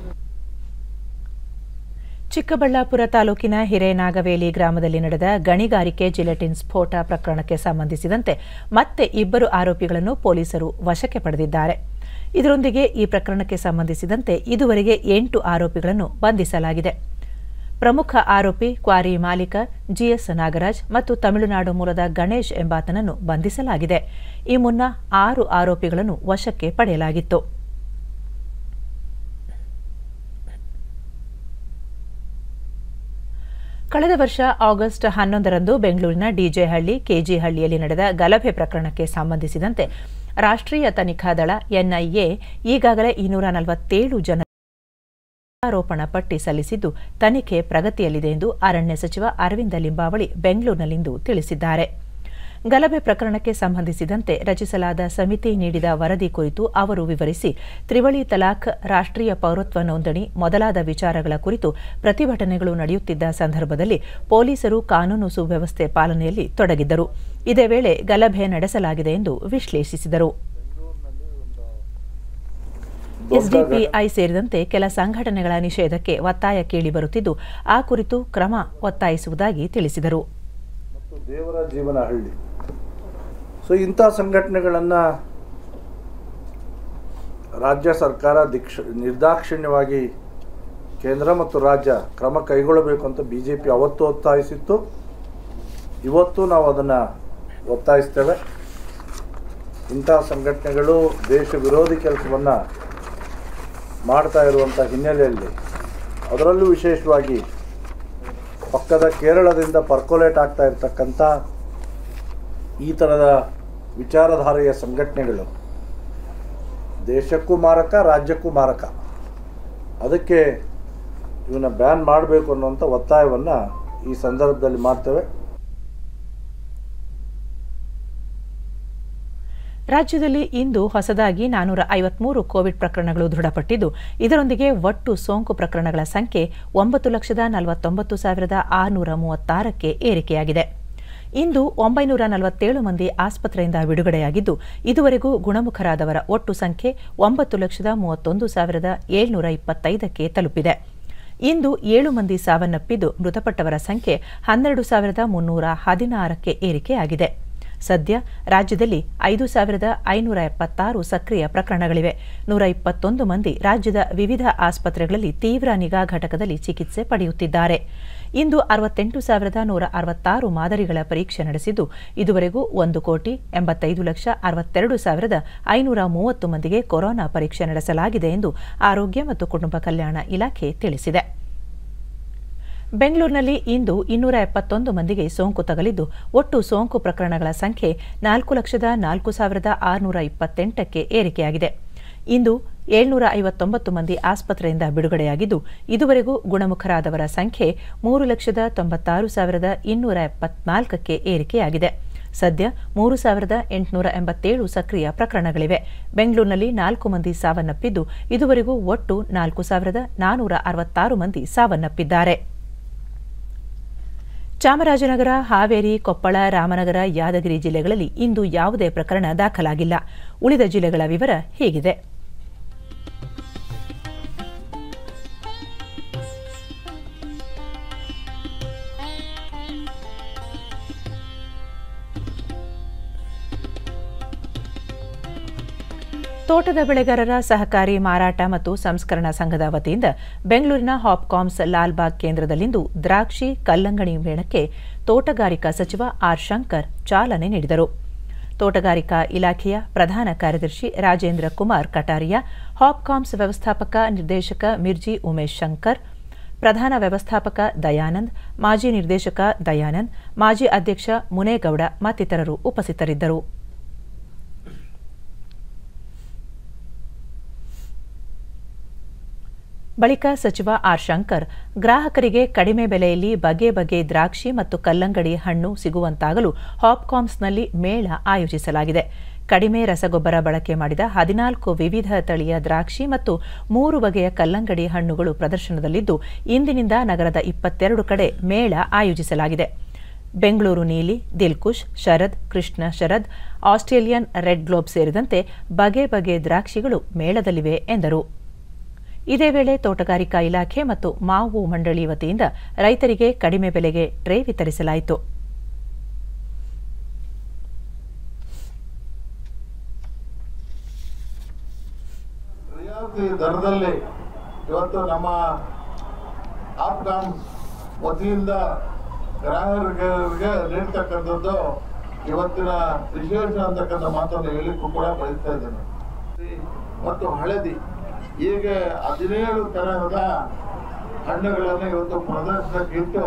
ಚಿಕ್ಕಬಳ್ಳಾಪುರ ತಾಲೂಕಿನ ಹಿರೇನಾಗವೇಲಿ ಗ್ರಾಮದಲ್ಲಿ ನಡೆದ ಗಣಿಗಾರಿಕೆ ಜಿಲೆಟಿನ್ ಸ್ಫೋಟ ಪ್ರಕರಣಕ್ಕೆ ಸಂಬಂಧಿಸಿದಂತೆ ಮತ್ತೆ ಇಬ್ಬರು ಆರೋಪಿಗಳನ್ನು ಪೊಲೀಸರು ವಶಕ್ಕೆ ಪಡೆದಿದ್ದಾರೆ ಇದರೊಂದಿಗೆ ಈ ಪ್ರಕರಣಕ್ಕೆ ಸಂಬಂಧಿಸಿದಂತೆ ಇದುವರೆಗೆ ಎಂಟು ಆರೋಪಿಗಳನ್ನು ಬಂಧಿಸಲಾಗಿದೆ ಪ್ರಮುಖ ಆರೋಪಿ ಕ್ವಾರಿ ಮಾಲೀಕ ಜಿಎಸ್ ನಾಗರಾಜ್ ಮತ್ತು ತಮಿಳುನಾಡು ಮೂಲದ ಗಣೇಶ್ ಎಂಬಾತನನ್ನು ಬಂಧಿಸಲಾಗಿದೆ ಈ ಮುನ್ನ ಆರು ಆರೋಪಿಗಳನ್ನು ವಶಕ್ಕೆ ಪಡೆಯಲಾಗಿತ್ತು ಕಳೆದ ವರ್ಷ ಆಗಸ್ಟ್ ಹನ್ನೊಂದರಂದು ಬೆಂಗಳೂರಿನ ಡಿಜೆಹಳ್ಳಿ ಕೆಜಿಹಳ್ಳಿಯಲ್ಲಿ ನಡೆದ ಗಲಭೆ ಪ್ರಕರಣಕ್ಕೆ ಸಂಬಂಧಿಸಿದಂತೆ ರಾಷ್ಟ್ರೀಯ ತನಿಖಾ ದಳ ಎನ್ಐಎ ಈಗಾಗಲೇ ಇನ್ನೂರ ನಲವತ್ತೇಳು ಜನ ಆರೋಪಣ ಪಟ್ಟಿ ಸಲ್ಲಿಸಿದ್ದು ತನಿಖೆ ಪ್ರಗತಿಯಲ್ಲಿದೆ ಎಂದು ಅರಣ್ಯ ಸಚಿವ ಅರವಿಂದ ಲಿಂಬಾವಳಿ ಬೆಂಗಳೂರಿನಲ್ಲಿಂದು ತಿಳಿಸಿದ್ದಾರೆ ಗಲಭೆ ಪ್ರಕರಣಕ್ಕೆ ಸಂಬಂಧಿಸಿದಂತೆ ರಚಿಸಲಾದ ಸಮಿತಿ ನೀಡಿದ ವರದಿ ಕುರಿತು ಅವರು ವಿವರಿಸಿ ತ್ರಿವಳಿ ತಲಾಖ್ ರಾಷ್ಟ್ರೀಯ ಪೌರತ್ವ ನೋಂದಣಿ ಮೊದಲಾದ ವಿಚಾರಗಳ ಕುರಿತು ಪ್ರತಿಭಟನೆಗಳು ನಡೆಯುತ್ತಿದ್ದ ಸಂದರ್ಭದಲ್ಲಿ ಪೊಲೀಸರು ಕಾನೂನು ಸುವ್ಯವಸ್ಥೆ ಪಾಲನೆಯಲ್ಲಿ ತೊಡಗಿದ್ದರು ಇದೇ ವೇಳೆ ಗಲಭೆ ನಡೆಸಲಾಗಿದೆ ಎಂದು ವಿಶ್ಲೇಷಿಸಿದರು ಎಸ್ಡಿಪಿಐ ಸೇರಿದಂತೆ ಕೆಲ ಸಂಘಟನೆಗಳ ನಿಷೇಧಕ್ಕೆ ಒತ್ತಾಯ ಕೇಳಿಬರುತ್ತಿದ್ದು ಆ ಕುರಿತು ಕ್ರಮ ಒತ್ತಾಯಿಸುವುದಾಗಿ ತಿಳಿಸಿದರು ಮತ್ತು ದೇವರ ಜೀವನ ಹಳ್ಳಿ ಸೊ ಇಂಥ ಸಂಘಟನೆಗಳನ್ನು ರಾಜ್ಯ ಸರ್ಕಾರ ದಿಕ್ಷ ನಿರ್ದಾಕ್ಷಿಣ್ಯವಾಗಿ ಕೇಂದ್ರ ಮತ್ತು ರಾಜ್ಯ ಕ್ರಮ ಕೈಗೊಳ್ಳಬೇಕು ಅಂತ ಬಿ ಜೆ ಪಿ ಅವತ್ತು ಒತ್ತಾಯಿಸಿತ್ತು ಇವತ್ತು ನಾವು ಅದನ್ನು ಒತ್ತಾಯಿಸ್ತೇವೆ ಇಂಥ ಸಂಘಟನೆಗಳು ದೇಶ ವಿರೋಧಿ ಕೆಲಸವನ್ನು ಮಾಡ್ತಾ ಇರುವಂಥ ಹಿನ್ನೆಲೆಯಲ್ಲಿ ಅದರಲ್ಲೂ ವಿಶೇಷವಾಗಿ ಪಕ್ಕದ ಕೇರಳದಿಂದ ಪರ್ಕೊಲೇಟ್ ಆಗ್ತಾ ಇರ್ತಕ್ಕಂಥ ಈ ಥರದ ವಿಚಾರಧಾರೆಯ ಸಂಘಟನೆಗಳು ದೇಶಕ್ಕೂ ಮಾರಕ ರಾಜ್ಯಕ್ಕೂ ಮಾರಕ ಅದಕ್ಕೆ ಇವನ್ನ ಬ್ಯಾನ್ ಮಾಡಬೇಕು ಅನ್ನುವಂಥ ಒತ್ತಾಯವನ್ನು ಈ ಸಂದರ್ಭದಲ್ಲಿ ಮಾಡ್ತೇವೆ ರಾಜ್ಯದಲ್ಲಿ ಇಂದು ಹೊಸದಾಗಿ ನಾನೂರ ಐವತ್ಮೂರು ಕೋವಿಡ್ ಪ್ರಕರಣಗಳು ದೃಢಪಟ್ಟಿದ್ದು ಇದರೊಂದಿಗೆ ಒಟ್ಟು ಸೋಂಕು ಪ್ರಕರಣಗಳ ಸಂಖ್ಯೆ ಒಂಬತ್ತು ಲಕ್ಷದ ನಲವತ್ತೊಂಬತ್ತು ಸಾವಿರದ ಆರುನೂರ ಮೂವತ್ತಾರಕ್ಕೆ ಏರಿಕೆಯಾಗಿದೆ ಇಂದು ಒಂಬೈನೂರ ನಲವತ್ತೇಳು ಮಂದಿ ಆಸ್ಪತ್ರೆಯಿಂದ ಬಿಡುಗಡೆಯಾಗಿದ್ದು ಇದುವರೆಗೂ ಗುಣಮುಖರಾದವರ ಒಟ್ಟು ಸಂಖ್ಯೆ ಒಂಬತ್ತು ಲಕ್ಷದ ಮೂವತ್ತೊಂದು ಸಾವಿರದ ಏಳ್ನೂರ ಇಪ್ಪತ್ತೈದಕ್ಕೆ ತಲುಪಿದೆ ಇಂದು ಏಳು ಮಂದಿ ಸಾವನ್ನಪ್ಪಿದ್ದು ಮೃತಪಟ್ಟವರ ಸಂಖ್ಯೆ ಹನ್ನೆರಡು ಸಾವಿರದ ಮುನ್ನೂರ ಹದಿನಾರಕ್ಕೆ ಏರಿಕೆಯಾಗಿದೆ ಸದ್ಯ ರಾಜ್ಯದಲ್ಲಿ ಐದು ಸಾವಿರದ ಐನೂರ ಎಪ್ಪತ್ತಾರು ಸಕ್ರಿಯ ಪ್ರಕರಣಗಳಿವೆ ನೂರ ಇಪ್ಪತ್ತೊಂದು ಮಂದಿ ರಾಜ್ಯದ ವಿವಿಧ ಆಸ್ಪತ್ರೆಗಳಲ್ಲಿ ತೀವ್ರ ನಿಗಾ ಘಟಕದಲ್ಲಿ ಚಿಕಿತ್ಸೆ ಪಡೆಯುತ್ತಿದ್ದಾರೆ ಇಂದು ಅರವತ್ತೆಂಟು ಸಾವಿರದ ನೂರ ಅರವತ್ತಾರು ಮಾದರಿಗಳ ಪರೀಕ್ಷೆ ನಡೆಸಿದ್ದು ಇದುವರೆಗೂ ಒಂದು ಕೋಟಿ ಎಂಬತ್ತೈದು ಲಕ್ಷ ಅರವತ್ತೆರಡು ಸಾವಿರದ ಐನೂರ ಮೂವತ್ತು ಮಂದಿಗೆ ಕೊರೋನಾ ಪರೀಕ್ಷೆ ನಡೆಸಲಾಗಿದೆ ಎಂದು ಆರೋಗ್ಯ ಮತ್ತು ಕುಟುಂಬ ಕಲ್ಯಾಣ ಇಲಾಖೆ ತಿಳಿಸಿದೆ ಬೆಂಗಳೂರಿನಲ್ಲಿ ಇಂದು ಇನ್ನೂರ ಎಪ್ಪತ್ತೊಂದು ಮಂದಿಗೆ ಸೋಂಕು ತಗಲಿದ್ದು ಒಟ್ಟು ಸೋಂಕು ಪ್ರಕರಣಗಳ ಸಂಖ್ಯೆ ನಾಲ್ಕು ಲಕ್ಷದ ನಾಲ್ಕು ಸಾವಿರದ ಆರುನೂರ ಇಪ್ಪತ್ತೆಂಟಕ್ಕೆ ಏರಿಕೆಯಾಗಿದೆ ಇಂದು ಏಳ್ನೂರ ಐವತ್ತೊಂಬತ್ತು ಮಂದಿ ಆಸ್ಪತ್ರೆಯಿಂದ ಬಿಡುಗಡೆಯಾಗಿದ್ದು ಇದುವರೆಗೂ ಗುಣಮುಖರಾದವರ ಸಂಖ್ಯೆ ಮೂರು ಲಕ್ಷದ ತೊಂಬತ್ತಾರು ಸಾವಿರದ ಇನ್ನೂರ ಎಪ್ಪತ್ನಾಲ್ಕಕ್ಕೆ ಏರಿಕೆಯಾಗಿದೆ ಸದ್ಯ ಮೂರು ಸಾವಿರದ ಎಂಟುನೂರ ಎಂಬತ್ತೇಳು ಸಕ್ರಿಯ ಪ್ರಕರಣಗಳಿವೆ ಬೆಂಗಳೂರಿನಲ್ಲಿ ನಾಲ್ಕು ಮಂದಿ ಸಾವನ್ನಪ್ಪಿದ್ದು ಇದುವರೆಗೂ ಒಟ್ಟು ನಾಲ್ಕು ಸಾವಿರದ ನಾನೂರ ಅರವತ್ತಾರು ಮಂದಿ ಸಾವನ್ನಪ್ಪಿದ್ದಾರೆ ಚಾಮರಾಜನಗರ ಹಾವೇರಿ ಕೊಪ್ಪಳ ರಾಮನಗರ ಯಾದಗಿರಿ ಜಿಲ್ಲೆಗಳಲ್ಲಿ ಇಂದು ಯಾವುದೇ ಪ್ರಕರಣ ದಾಖಲಾಗಿಲ್ಲ ಉಳಿದ ಜಿಲ್ಲೆಗಳ ವಿವರ ಹೀಗಿದೆ ತೋಟದ ಬೆಳೆಗಾರರ ಸಹಕಾರಿ ಮಾರಾಟ ಮತ್ತು ಸಂಸ್ಕರಣಾ ಸಂಘದ ವತಿಯಿಂದ ಬೆಂಗಳೂರಿನ ಹಾಪ್ಕಾಮ್ಸ್ ಲಾಲ್ಬಾಗ್ ಕೇಂದ್ರದಲ್ಲಿಂದು ದ್ರಾಕ್ಷಿ ಕಲ್ಲಂಗಡಿ ಮೇಳಕ್ಕೆ ತೋಟಗಾರಿಕಾ ಸಚಿವ ಆರ್ ಶಂಕರ್ ಚಾಲನೆ ನೀಡಿದರು ತೋಟಗಾರಿಕಾ ಇಲಾಖೆಯ ಪ್ರಧಾನ ಕಾರ್ಯದರ್ಶಿ ರಾಜೇಂದ್ರ ಕುಮಾರ್ ಕಟಾರಿಯಾ ಹಾಪ್ಕಾಮ್ಸ್ ವ್ಯವಸ್ಥಾಪಕ ನಿರ್ದೇಶಕ ಮಿರ್ಜಿ ಉಮೇಶ್ ಶಂಕರ್ ಪ್ರಧಾನ ವ್ಯವಸ್ಥಾಪಕ ದಯಾನಂದ್ ಮಾಜಿ ನಿರ್ದೇಶಕ ದಯಾನಂದ್ ಮಾಜಿ ಅಧ್ಯಕ್ಷ ಮುನೇಗೌಡ ಮತ್ತಿತರರು ಉಪಸ್ಥಿತರಿದ್ದರು ಬಳಿಕ ಸಚಿವ ಆರ್ ಶಂಕರ್ ಗ್ರಾಹಕರಿಗೆ ಕಡಿಮೆ ಬೆಲೆಯಲ್ಲಿ ಬಗೆ ಬಗೆ ದ್ರಾಕ್ಷಿ ಮತ್ತು ಕಲ್ಲಂಗಡಿ ಹಣ್ಣು ಸಿಗುವಂತಾಗಲು ಹಾಪ್ಕಾಮ್ಸ್ನಲ್ಲಿ ಮೇಳ ಆಯೋಜಿಸಲಾಗಿದೆ ಕಡಿಮೆ ರಸಗೊಬ್ಬರ ಬಳಕೆ ಮಾಡಿದ ಹದಿನಾಲ್ಕು ವಿವಿಧ ತಳಿಯ ದ್ರಾಕ್ಷಿ ಮತ್ತು ಮೂರು ಬಗೆಯ ಕಲ್ಲಂಗಡಿ ಹಣ್ಣುಗಳು ಪ್ರದರ್ಶನದಲ್ಲಿದ್ದು ಇಂದಿನಿಂದ ನಗರದ ಇಪ್ಪತ್ತೆರಡು ಕಡೆ ಮೇಳ ಆಯೋಜಿಸಲಾಗಿದೆ ಬೆಂಗಳೂರು ನೀಲಿ Dilkush Sharad Krishna Sharad Australian red globe ಸೇರಿದಂತೆ ಬಗೆ ಬಗೆ ದ್ರಾಕ್ಷಿಗಳು ಮೇಳದಲ್ಲಿವೆ ಎಂದರು ಇದೇ ವೇಳೆ ತೋಟಗಾರಿಕಾ ಇಲಾಖೆ ಮತ್ತು ಮಾವು ಮಂಡಳಿ ವತಿಯಿಂದ ರೈತರಿಗೆ ಕಡಿಮೆ ಬೆಲೆಗೆ ಟ್ರೇ ವಿತರಿಸಲಾಯಿತು ರಿಯಾಯಿತಿ ದರದಲ್ಲಿ ಇವತ್ತು ನಮ್ಮ ಆಪ್ಕಾಮ್ ವತಿಯಿಂದ ಗ್ರಾಹಕರಿಗೆ ನೀಡ್ತಕ್ಕಂಥದ್ದು ಇವತ್ತಿನ ವಿಶೇಷ ಅಂತಕ್ಕಂಥ ಮಾತನ್ನು ಹೇಳಿಕ್ಕೂ ಕೂಡ ಬಯಸ್ತಾ ಇದ್ದೇನೆ ಮತ್ತು ಹಳದಿ ಹೀಗೆ ಹದಿನೇಳು ತರಹದ ಹಣ್ಣುಗಳನ್ನು ಇವತ್ತು ಪ್ರದರ್ಶನಕ್ಕಿಟ್ಟು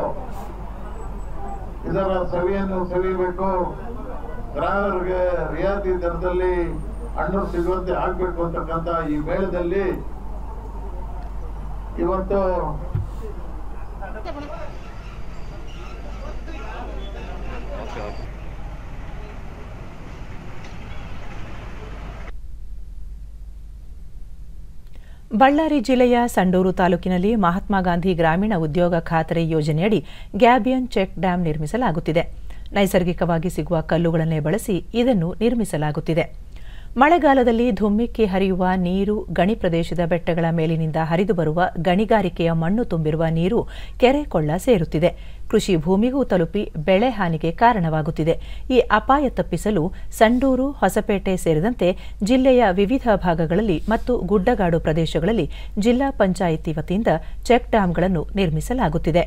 ಇದರ ಸವಿಯನ್ನು ಸವಿಬೇಕು ಗ್ರಾಹಕರಿಗೆ ರಿಯಾಯಿತಿ ದರದಲ್ಲಿ ಹಣ್ಣು ಸಿಗುವಂತೆ ಆಗ್ಬೇಕು ಅಂತಕ್ಕಂಥ ಈ ಮೇಳದಲ್ಲಿ ಇವತ್ತು ಬಳ್ಳಾರಿ ಜಿಲ್ಲೆಯ ಸಂಡೂರು ತಾಲೂಕಿನಲ್ಲಿ ಮಹಾತ್ಮ ಗಾಂಧಿ ಗ್ರಾಮೀಣ ಉದ್ಯೋಗ ಖಾತರಿ ಯೋಜನೆಯಡಿ ಗ್ಯಾಬಿಯನ್ ಚೆಕ್ ಡ್ಯಾಂ ನಿರ್ಮಿಸಲಾಗುತ್ತಿದೆ ನೈಸರ್ಗಿಕವಾಗಿ ಸಿಗುವ ಕಲ್ಲುಗಳನ್ನೇ ಬಳಸಿ ಇದನ್ನು ನಿರ್ಮಿಸಲಾಗುತ್ತಿದೆ ಮಳೆಗಾಲದಲ್ಲಿ ಧುಮ್ಮಿಕ್ಕಿ ಹರಿಯುವ ನೀರು ಗಣಿ ಪ್ರದೇಶದ ಬೆಟ್ಟಗಳ ಮೇಲಿನಿಂದ ಹರಿದು ಬರುವ ಗಣಿಗಾರಿಕೆಯ ಮಣ್ಣು ತುಂಬಿರುವ ನೀರು ಕೆರೆ ಕೊಳ್ಳ ಸೇರುತ್ತಿದೆ ಕೃಷಿ ಭೂಮಿಗೂ ತಲುಪಿ ಬೆಳೆ ಹಾನಿಗೆ ಕಾರಣವಾಗುತ್ತಿದೆ ಈ ಅಪಾಯ ತಪ್ಪಿಸಲು ಸಂಡೂರು ಹೊಸಪೇಟೆ ಸೇರಿದಂತೆ ಜಿಲ್ಲೆಯ ವಿವಿಧ ಭಾಗಗಳಲ್ಲಿ ಮತ್ತು ಗುಡ್ಡಗಾಡು ಪ್ರದೇಶಗಳಲ್ಲಿ ಜಿಲ್ಲಾ ಪಂಚಾಯಿತಿ ವತಿಯಿಂದ ಚೆಕ್ ಡ್ಯಾಂಗಳನ್ನು ನಿರ್ಮಿಸಲಾಗುತ್ತಿದೆ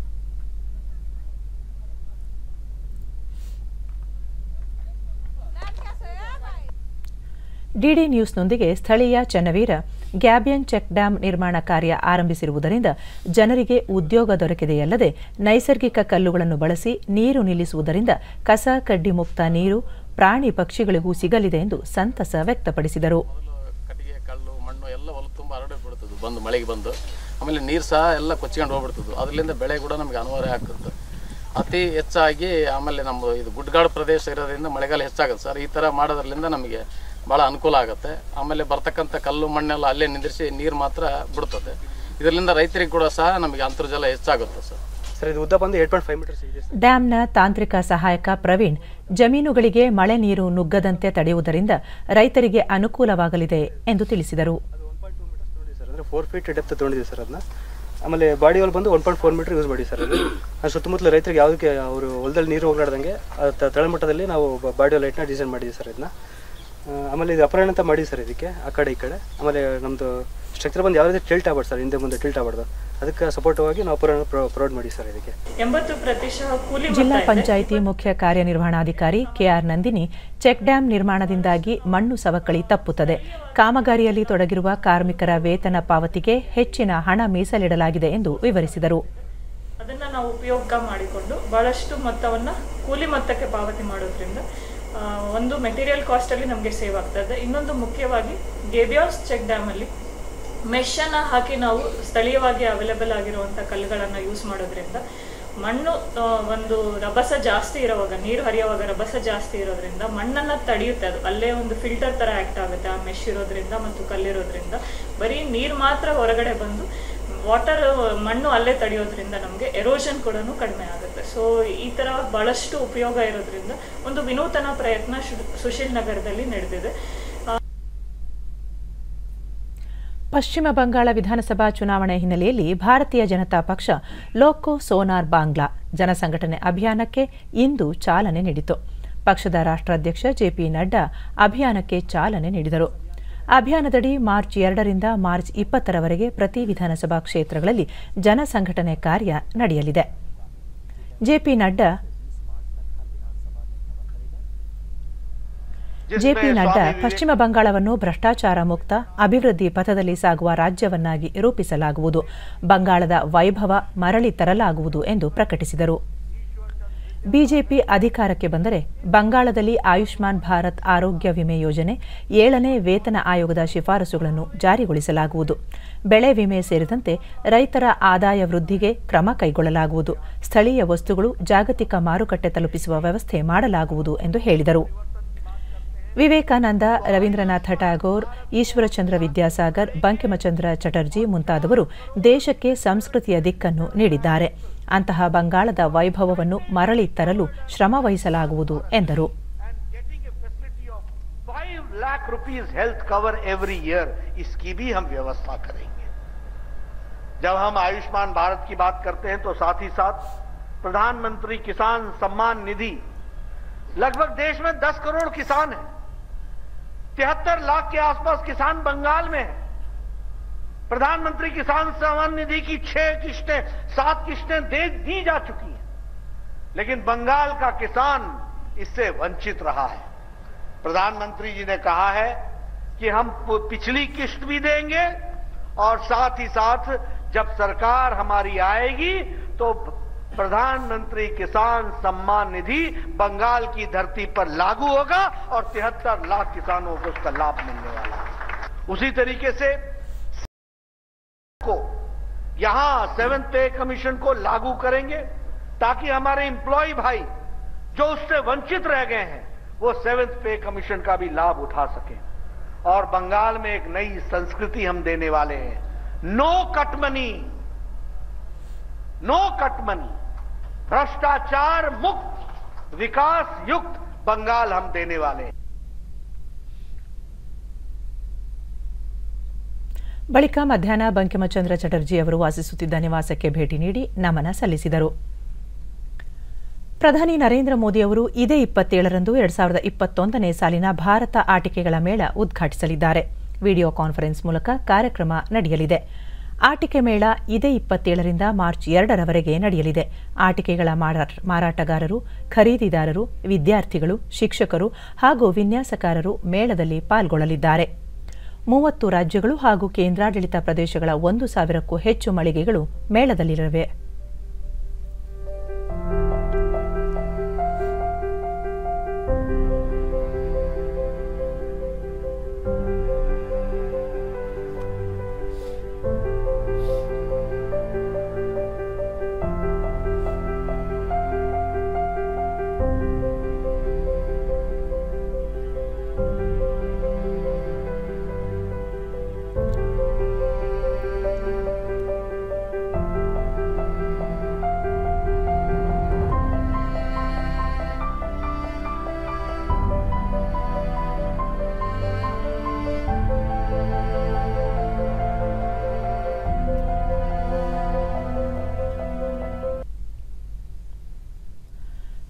ಡಿಡಿ ನ್ಯೂಸ್ನೊಂದಿಗೆ ಸ್ಥಳೀಯ ಚನ್ನವೀರ ಗ್ಯಾಬಿಯನ್ ಚೆಕ್ ಡ್ಯಾಂ ನಿರ್ಮಾಣ ಕಾರ್ಯ ಆರಂಭಿಸಿರುವುದರಿಂದ ಜನರಿಗೆ ಉದ್ಯೋಗ ದೊರಕಿದೆಯಲ್ಲದೆ ನೈಸರ್ಗಿಕ ಕಲ್ಲುಗಳನ್ನು ಬಳಸಿ ನೀರು ನಿಲ್ಲಿಸುವುದರಿಂದ ಕಸ ಕಡ್ಡಿ ಮುಕ್ತ ನೀರು ಪ್ರಾಣಿ ಪಕ್ಷಿಗಳಿಗೂ ಸಿಗಲಿದೆ ಎಂದು ಸಂತಸ ವ್ಯಕ್ತಪಡಿಸಿದರು ಕಟ್ಟಿಗೆ ಕಲ್ಲು ಮಣ್ಣು ಎಲ್ಲ ಹೊಲ ತುಂಬ ಹರಡಿ ಬಿಡ್ತದೆ ಬಂದು ಮಳೆಗೆ ಬಂದು ಆಮೇಲೆ ನೀರು ಸಹ ಎಲ್ಲ ಕೊಚ್ಕೊಂಡು ಹೋಗ್ಬಿಡ್ತದೆ ಅದರಿಂದ ಬೆಳೆ ಕೂಡ ನಮಗೆ ಅನಿವಾರ್ಯ ಆಗ್ತದೆ ಅತಿ ಹೆಚ್ಚಾಗಿ ಆಮೇಲೆ ನಮ್ಮ ಇದು ಗುಡ್ಡಗಾಡು ಪ್ರದೇಶ ಇರೋದ್ರಿಂದ ಮಳೆಗಾಲ ಹೆಚ್ಚಾಗುತ್ತೆ ಸರ್ ಈ ಥರ ಮಾಡೋದ್ರಿಂದ ನಮಗೆ ಭಾಳ ಅನುಕೂಲ ಆಗುತ್ತೆ ಆಮೇಲೆ ಬರ್ತಕ್ಕಂಥ ಕಲ್ಲು ಮಣ್ಣೆಲ್ಲ ಅಲ್ಲೇ ನಿಂದಿರಿಸಿ ನೀರು ಮಾತ್ರ ಬಿಡ್ತದೆ ಇದರಿಂದ ರೈತರಿಗೆ ಕೂಡ ಸಹ ನಮಗೆ ಅಂತರ್ಜಲ ಹೆಚ್ಚಾಗುತ್ತೆ ಸರ್ ಸರ್ ಇದು ಉದ್ದ ಬಂದು ಏಟ್ ಪಾಯಿಂಟ್ ಫೈವ್ ಮೀಟರ್ಸ್ ಇದೆ ಸರ್ ಡ್ಯಾಂನ ತಾಂತ್ರಿಕ ಸಹಾಯಕ ಪ್ರವೀಣ್ ಜಮೀನುಗಳಿಗೆ ಮಳೆ ನೀರು ನುಗ್ಗದಂತೆ ತಡೆಯುವುದರಿಂದ ರೈತರಿಗೆ ಅನುಕೂಲವಾಗಲಿದೆ ಎಂದು ತಿಳಿಸಿದರು ಅದು ಒನ್ ಪಾಯಿಂಟ್ ಟೂ ಮೀಟರ್ಸ್ ತೊಗೊಂಡಿದೆ ಸರ್ ಅಂದರೆ ಫೋರ್ ಫೀಟ್ ಡೆಪ್ತ್ ತೊಗೊಂಡಿದೆ ಸರ್ ಅದನ್ನ ಆಮೇಲೆ ಬಾಡಿ ವಾಲ್ ಬಂದು one point four meter use ಮಾಡಿ ಸರ್ ಅದು ಅದು ಸುತ್ತಮುತ್ತಲ ರೈತರಿಗೆ ಯಾವುದಕ್ಕೆ ಅವರು ಹೊಲದಲ್ಲಿ ನೀರು ಹೋಗ್ಲಾರ್ದಂಗೆ ಆ ತ- ತಳಮಟ್ಟದಲ್ಲಿ ನಾವು ಬಾಡಿ ವಾಲ್ ಲೈಟ್ನ ಡಿಸೈನ್ ಮಾಡಿದ್ದೀವಿ ಸರ್ ಇದನ್ನ ಆ, ಆಮೇಲೆ ಇದು ಅಪರಾಯಣ ಅಂತ ಮಾಡಿದ್ದೀವಿ ಸರ್ ಇದಕ್ಕೆ ಆ ಕಡೆ ಈ ಕಡೆ ಆಮೇಲೆ ನಮ್ಮದು ಸ್ಟ್ರಕ್ಚರ್ ಬಂದು ಯಾವುದೇ ಟಿಲ್ಟ್ ಆಗ್ಬಾರ್ದು ಸರ್ ಹಿಂದೆ ಮುಂದೆ ಟಿಲ್ಟ್ ಆಗ್ಬಾರ್ದು ಅದಕ್ಕೆ ಸಪೋರ್ಟಿವಾಗಿ ನಾವು ಅಪರಾಯಣ ಪ್ರೊವೈಡ್ ಮಾಡಿ ಸರ್ ಇದಕ್ಕೆ ಎಂಬತ್ತು ಪ್ರತಿಶತ ಕೂಲಿ ಜಿಲ್ಲಾ ಮೊತ್ತ ಇದೆ. ಪಂಚಾಯಿತಿ ಮುಖ್ಯ ಕಾರ್ಯನಿರ್ವಹಣಾಧಿಕಾರಿ ಕೆಆರ್ ನಂದಿನಿ ಚೆಕ್ ಡ್ಯಾಂ ನಿರ್ಮಾಣದಿಂದಾಗಿ ಮಣ್ಣು ಸವಕಳಿ ತಪ್ಪುತ್ತದೆ ಕಾಮಗಾರಿಯಲ್ಲಿ ತೊಡಗಿರುವ ಕಾರ್ಮಿಕರ ವೇತನ ಪಾವತಿಗೆ ಹೆಚ್ಚಿನ ಹಣ ಮೀಸಲಿಡಲಾಗಿದೆ ಎಂದು ವಿವರಿಸಿದರು ಅದನ್ನ ನಾವು ಉಪಯೋಗ ಮಾಡಿಕೊಂಡು ಬಹಳಷ್ಟು ಮೊತ್ತವನ್ನ ಕೂಲಿ ಮೊತ್ತಕ್ಕೆ ಪಾವತಿ ಮಾಡೋದ್ರಿಂದ ಆ, ಒಂದು ಮೆಟೀರಿಯಲ್ ಕಾಸ್ಟ್ ಅಲ್ಲಿ ನಮಗೆ ಸೇವ್ ಆಗ್ತದೆ ಇನ್ನೊಂದು ಮುಖ್ಯವಾಗಿ ಗೇಬಿಯಾಸ್ ಚೆಕ್ ಡ್ಯಾಮ್ ಅಲ್ಲಿ ಮೆಶ್ ಅನ್ನ ಹಾಕಿ ನಾವು ಸ್ಥಳೀಯವಾಗಿ ಅವೈಲೇಬಲ್ ಆಗಿರುವಂತ ಕಲ್ಲುಗಳನ್ನ ಯೂಸ್ ಮಾಡೋದ್ರಿಂದ ಮಣ್ಣು ಆ, ಒಂದು ರಭಸ ಜಾಸ್ತಿ ಇರುವಾಗ ನೀರು ಹರಿಯುವಾಗ ರಭಸ ಜಾಸ್ತಿ ಇರೋದ್ರಿಂದ ಮಣ್ಣನ್ನ ತಡೆಯುತ್ತೆ ಅದು ಅಲ್ಲೇ ಒಂದು ಫಿಲ್ಟರ್ ತರ ಆಕ್ಟ್ ಆಗುತ್ತೆ ಆ ಮೆಶ್ ಇರೋದ್ರಿಂದ ಮತ್ತು ಕಲ್ಲಿರೋದ್ರಿಂದ ಬರೀ ನೀರು ಮಾತ್ರ ಹೊರಗಡೆ ಬಂದು ವಾಟರ್ ಮಣ್ಣು ಅಲ್ಲೇ ತಡೆಯೋದ್ರಿಂದ ನಮಗೆ ಎರೋಷನ್ ಕೂಡ ಕಡಿಮೆ ಆಗುತ್ತೆ ಸೊ ಈ ತರ ಬಹಳಷ್ಟು ಉಪಯೋಗ ಇರೋದ್ರಿಂದ ಒಂದು ವಿನೂತನ ಪ್ರಯತ್ನ ಶು- ಸುಶೀಲ್ ನಗರದಲ್ಲಿ ನಡೆದಿದೆ ಪಶ್ಚಿಮ ಬಂಗಾಳ ವಿಧಾನಸಭಾ ಚುನಾವಣೆ ಹಿನ್ನೆಲೆಯಲ್ಲಿ ಭಾರತೀಯ ಜನತಾ ಪಕ್ಷ ಲೋಕೋ ಸೋನಾರ್ ಬಾಂಗ್ಲಾ ಜನಸಂಘಟನೆ ಅಭಿಯಾನಕ್ಕೆ ಇಂದು ಚಾಲನೆ ನೀಡಿತು ಪಕ್ಷದ ರಾಷ್ಟ್ರಾಧ್ಯಕ್ಷ ಜೆಪಿ ನಡ್ಡಾ ಅಭಿಯಾನಕ್ಕೆ ಚಾಲನೆ ನೀಡಿದರು ಅಭಿಯಾನದಡಿ ಮಾರ್ಚ್ ಎರಡರಿಂದ ಮಾರ್ಚ್ ಇಪ್ಪತ್ತರವರೆಗೆ ಪ್ರತಿ ವಿಧಾನಸಭಾ ಕ್ಷೇತ್ರಗಳಲ್ಲಿ ಜನಸಂಘಟನೆ ಕಾರ್ಯ ನಡೆಯಲಿದೆ ಜೆಪಿ ನಡ್ಡಾ ಜೆಪಿ ನಡ್ಡಾ ಪಶ್ಚಿಮ ಬಂಗಾಳವನ್ನು ಭ್ರಷ್ಟಾಚಾರ ಮುಕ್ತ ಅಭಿವೃದ್ಧಿ ಪಥದಲ್ಲಿ ಸಾಗುವ ರಾಜ್ಯವನ್ನಾಗಿ ರೂಪಿಸಲಾಗುವುದು ಬಂಗಾಳದ ವೈಭವ ಮರಳಿ ತರಲಾಗುವುದು ಎಂದು ಪ್ರಕಟಿಸಿದರು ಬಿಜೆಪಿ ಅಧಿಕಾರಕ್ಕೆ ಬಂದರೆ ಬಂಗಾಳದಲ್ಲಿ ಆಯುಷ್ಮಾನ್ ಭಾರತ್ ಆರೋಗ್ಯ ವಿಮೆ ಯೋಜನೆ ಏಳನೇ ವೇತನ ಆಯೋಗದ ಶಿಫಾರಸುಗಳನ್ನು ಜಾರಿಗೊಳಿಸಲಾಗುವುದು ಬೆಳೆ ವಿಮೆ ಸೇರಿದಂತೆ ರೈತರ ಆದಾಯ ವೃದ್ಧಿಗೆ ಕ್ರಮ ಕೈಗೊಳ್ಳಲಾಗುವುದು ಸ್ಥಳೀಯ ವಸ್ತುಗಳು ಜಾಗತಿಕ ಮಾರುಕಟ್ಟೆ ತಲುಪಿಸುವ ವ್ಯವಸ್ಥೆ ಮಾಡಲಾಗುವುದು ಎಂದು ಹೇಳಿದರು ವಿವೇಕಾನಂದ ರವೀಂದ್ರನಾಥ ಟ್ಯಾಗೋರ್ ಈಶ್ವರಚಂದ್ರ ವಿದ್ಯಾಸಾಗರ್ ಬಂಕಿಮಚಂದ್ರ ಚಟರ್ಜಿ ಮುಂತಾದವರು ದೇಶಕ್ಕೆ ಸಂಸ್ಕೃತಿಯ ದಿಕ್ಕನ್ನು ನೀಡಿದ್ದಾರೆ ಅಂತಹ ಬಂಗಾಳದ ವೈಭವವನ್ನು ಮರಳಿ ತರಲು ಶ್ರಮ ವಹಿಸಲಾಗುವುದು ಎಂದರು five lakh rupees health cover every year इसकी भी हम व्यवस्था करेंगे जब हम आयुष्मान भारत की बात करते हैं तो साथ ही साथ प्रधानमंत्री किसान सम्मान निधि लगभग देश में 10 करोड़ किसान हैं तिहत्तर लाख के आसपास किसान बंगाल में हैं प्रधानमंत्री किसान सम्मान निधि की छह किस्तें सात किस्तें दे दी जा चुकी हैं लेकिन बंगाल का किसान इससे वंचित रहा है प्रधानमंत्री जी ने कहा है कि हम पु- पिछली किस्त भी देंगे और साथ ही साथ जब सरकार हमारी आएगी तो प्रधानमंत्री किसान सम्मान निधि बंगाल की धरती पर लागू होगा और तिहत्तर लाख किसानों को उसका लाभ मिलने वाला है उसी तरीके से को यहां सेवेंथ पे कमीशन को लागू करेंगे ताकि हमारे एम्प्लॉय भाई जो उससे वंचित रह गए हैं वो सेवेंथ पे कमीशन का भी लाभ उठा सकें और बंगाल में एक नई संस्कृति हम देने वाले हैं no cut money no cut money भ्रष्टाचार मुक्त विकास युक्त बंगाल हम देने वाले हैं ಬಳಿಕ ಮಧ್ಯಾಹ್ನ ಬಂಕಿಮಚಂದ್ರ ಚಟರ್ಜಿ ಅವರು ವಾಸಿಸುತ್ತಿದ್ದ ನಿವಾಸಕ್ಕೆ ಭೇಟಿ ನೀಡಿ ನಮನ ಸಲ್ಲಿಸಿದರು ಪ್ರಧಾನಿ ನರೇಂದ್ರ ಮೋದಿ ಅವರು ಇದೇ ಇಪ್ಪತ್ತೇಳರಂದು ಎರಡ್ ಸಾವಿರದ ಇಪ್ಪತ್ತೊಂದನೇ ಸಾಲಿನ ಭಾರತ ಆಟಿಕೆಗಳ ಮೇಳ ಉದ್ಘಾಟಿಸಲಿದ್ದಾರೆ ವಿಡಿಯೋ ಕಾನ್ಫರೆನ್ಸ್ ಮೂಲಕ ಕಾರ್ಯಕ್ರಮ ನಡೆಯಲಿದೆ ಆಟಿಕೆ ಮೇಳ ಇದೇ ಇಪ್ಪತ್ತೇಳರಿಂದ ಮಾರ್ಚ್ ಎರಡರವರೆಗೆ ನಡೆಯಲಿದೆ ಆಟಿಕೆಗಳ ಮಾರಾಟ- ಮಾರಾಟಗಾರರು ಖರೀದಿದಾರರು ವಿದ್ಯಾರ್ಥಿಗಳು ಶಿಕ್ಷಕರು ಹಾಗೂ ವಿನ್ಯಾಸಕಾರರು ಮೇಳದಲ್ಲಿ ಪಾಲ್ಗೊಳ್ಳಲಿದ್ದಾರೆ ಮೂವತ್ತು ರಾಜ್ಯಗಳು ಹಾಗೂ ಕೇಂದ್ರಾಡಳಿತ ಪ್ರದೇಶಗಳ ಒಂದು ಸಾವಿರಕ್ಕೂ ಹೆಚ್ಚು ಮಳಿಗೆಗಳು ಮೇಳದಲ್ಲಿರಲಿವೆ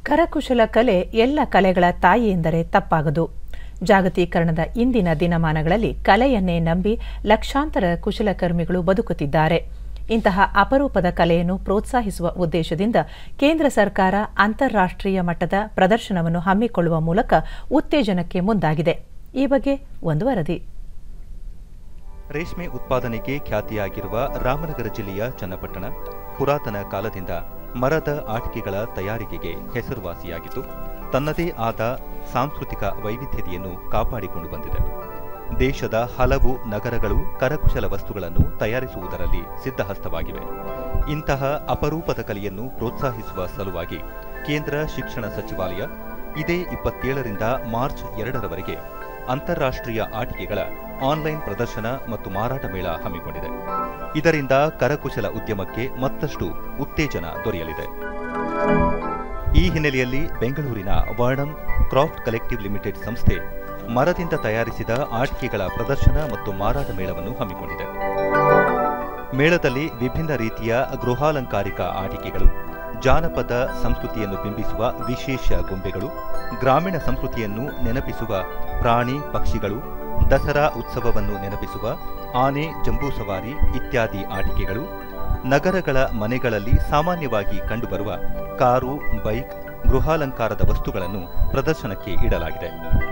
ಕರಕುಶಲ ಕಲೆ ಎಲ್ಲ ಕಲೆಗಳ ತಾಯಿ ಎಂದರೆ ತಪ್ಪಾಗದು ಜಾಗತೀಕರಣದ ಇಂದಿನ ದಿನಮಾನಗಳಲ್ಲಿ ಕಲೆಯನ್ನೇ ನಂಬಿ ಲಕ್ಷಾಂತರ ಕುಶಲಕರ್ಮಿಗಳು ಬದುಕುತ್ತಿದ್ದಾರೆ ಇಂತಹ ಅಪರೂಪದ ಕಲೆಯನ್ನು ಪ್ರೋತ್ಸಾಹಿಸುವ ಉದ್ದೇಶದಿಂದ ಕೇಂದ್ರ ಸರ್ಕಾರ ಅಂತಾರಾಷ್ಟ್ರೀಯ ಮಟ್ಟದ ಪ್ರದರ್ಶನವನ್ನು ಹಮ್ಮಿಕೊಳ್ಳುವ ಮೂಲಕ ಉತ್ತೇಜನಕ್ಕೆ ಮುಂದಾಗಿದೆ ಈ ಬಗ್ಗೆ ಒಂದು ವರದಿ ರೇಷ್ಮೆ ಉತ್ಪಾದನೆಗೆ ಖ್ಯಾತಿಯಾಗಿರುವ ರಾಮನಗರ ಜಿಲ್ಲೆಯ ಚನ್ನಪಟ್ಟಣ ಪುರಾತನ ಕಾಲದಿಂದ ಮರದ ಆಟಿಕೆಗಳ ತಯಾರಿಕೆಗೆ ಹೆಸರುವಾಸಿಯಾಗಿದ್ದು ತನ್ನದೇ ಆದ ಸಾಂಸ್ಕೃತಿಕ ವೈವಿಧ್ಯತೆಯನ್ನು ಕಾಪಾಡಿಕೊಂಡು ಬಂದಿದೆ ದೇಶದ ಹಲವು ನಗರಗಳು ಕರಕುಶಲ ವಸ್ತುಗಳನ್ನು ತಯಾರಿಸುವುದರಲ್ಲಿ ಸಿದ್ಧಹಸ್ತವಾಗಿವೆ ಇಂತಹ ಅಪರೂಪದ ಕಲೆಯನ್ನು ಪ್ರೋತ್ಸಾಹಿಸುವ ಸಲುವಾಗಿ ಕೇಂದ್ರ ಶಿಕ್ಷಣ ಸಚಿವಾಲಯ ಇದೇ ಇಪ್ಪತ್ತೇಳರಿಂದ ಮಾರ್ಚ್ ಎರಡರವರೆಗೆ ಅಂತಾರಾಷ್ಟ್ರೀಯ ಆಟಿಕೆಗಳ ಆನ್ಲೈನ್ ಪ್ರದರ್ಶನ ಮತ್ತು ಮಾರಾಟ ಮೇಳ ಹಮ್ಮಿಕೊಂಡಿದೆ ಇದರಿಂದ ಕರಕುಶಲ ಉದ್ಯಮಕ್ಕೆ ಮತ್ತಷ್ಟು ಉತ್ತೇಜನ ದೊರೆಯಲಿದೆ ಈ ಹಿನ್ನೆಲೆಯಲ್ಲಿ ಬೆಂಗಳೂರಿನ ವರ್ಣಂ ಕ್ರಾಫ್ಟ್ ಕಲೆಕ್ಟಿವ್ ಲಿಮಿಟೆಡ್ ಸಂಸ್ಥೆ ಮರದಿಂದ ತಯಾರಿಸಿದ ಆಟಿಕೆಗಳ ಪ್ರದರ್ಶನ ಮತ್ತು ಮಾರಾಟ ಮೇಳವನ್ನು ಹಮ್ಮಿಕೊಂಡಿದೆ ಮೇಳದಲ್ಲಿ ವಿಭಿನ್ನ ರೀತಿಯ ಗೃಹಾಲಂಕಾರಿಕ ಆಟಿಕೆಗಳು ಜಾನಪದ ಸಂಸ್ಕೃತಿಯನ್ನು ಬಿಂಬಿಸುವ ವಿಶೇಷ ಗೊಂಬೆಗಳು ಗ್ರಾಮೀಣ ಸಂಸ್ಕೃತಿಯನ್ನು ನೆನಪಿಸುವ ಪ್ರಾಣಿ ಪಕ್ಷಿಗಳು ದಸರಾ ಉತ್ಸವವನ್ನು ನೆನಪಿಸುವ ಆನೆ ಜಂಬೂ ಸವಾರಿ ಇತ್ಯಾದಿ ಆಟಿಕೆಗಳು ನಗರಗಳ ಮನೆಗಳಲ್ಲಿ ಸಾಮಾನ್ಯವಾಗಿ ಕಂಡುಬರುವ ಕಾರು ಬೈಕ್ ಗೃಹಾಲಂಕಾರದ ವಸ್ತುಗಳನ್ನು ಪ್ರದರ್ಶನಕ್ಕೆ ಇಡಲಾಗಿದೆ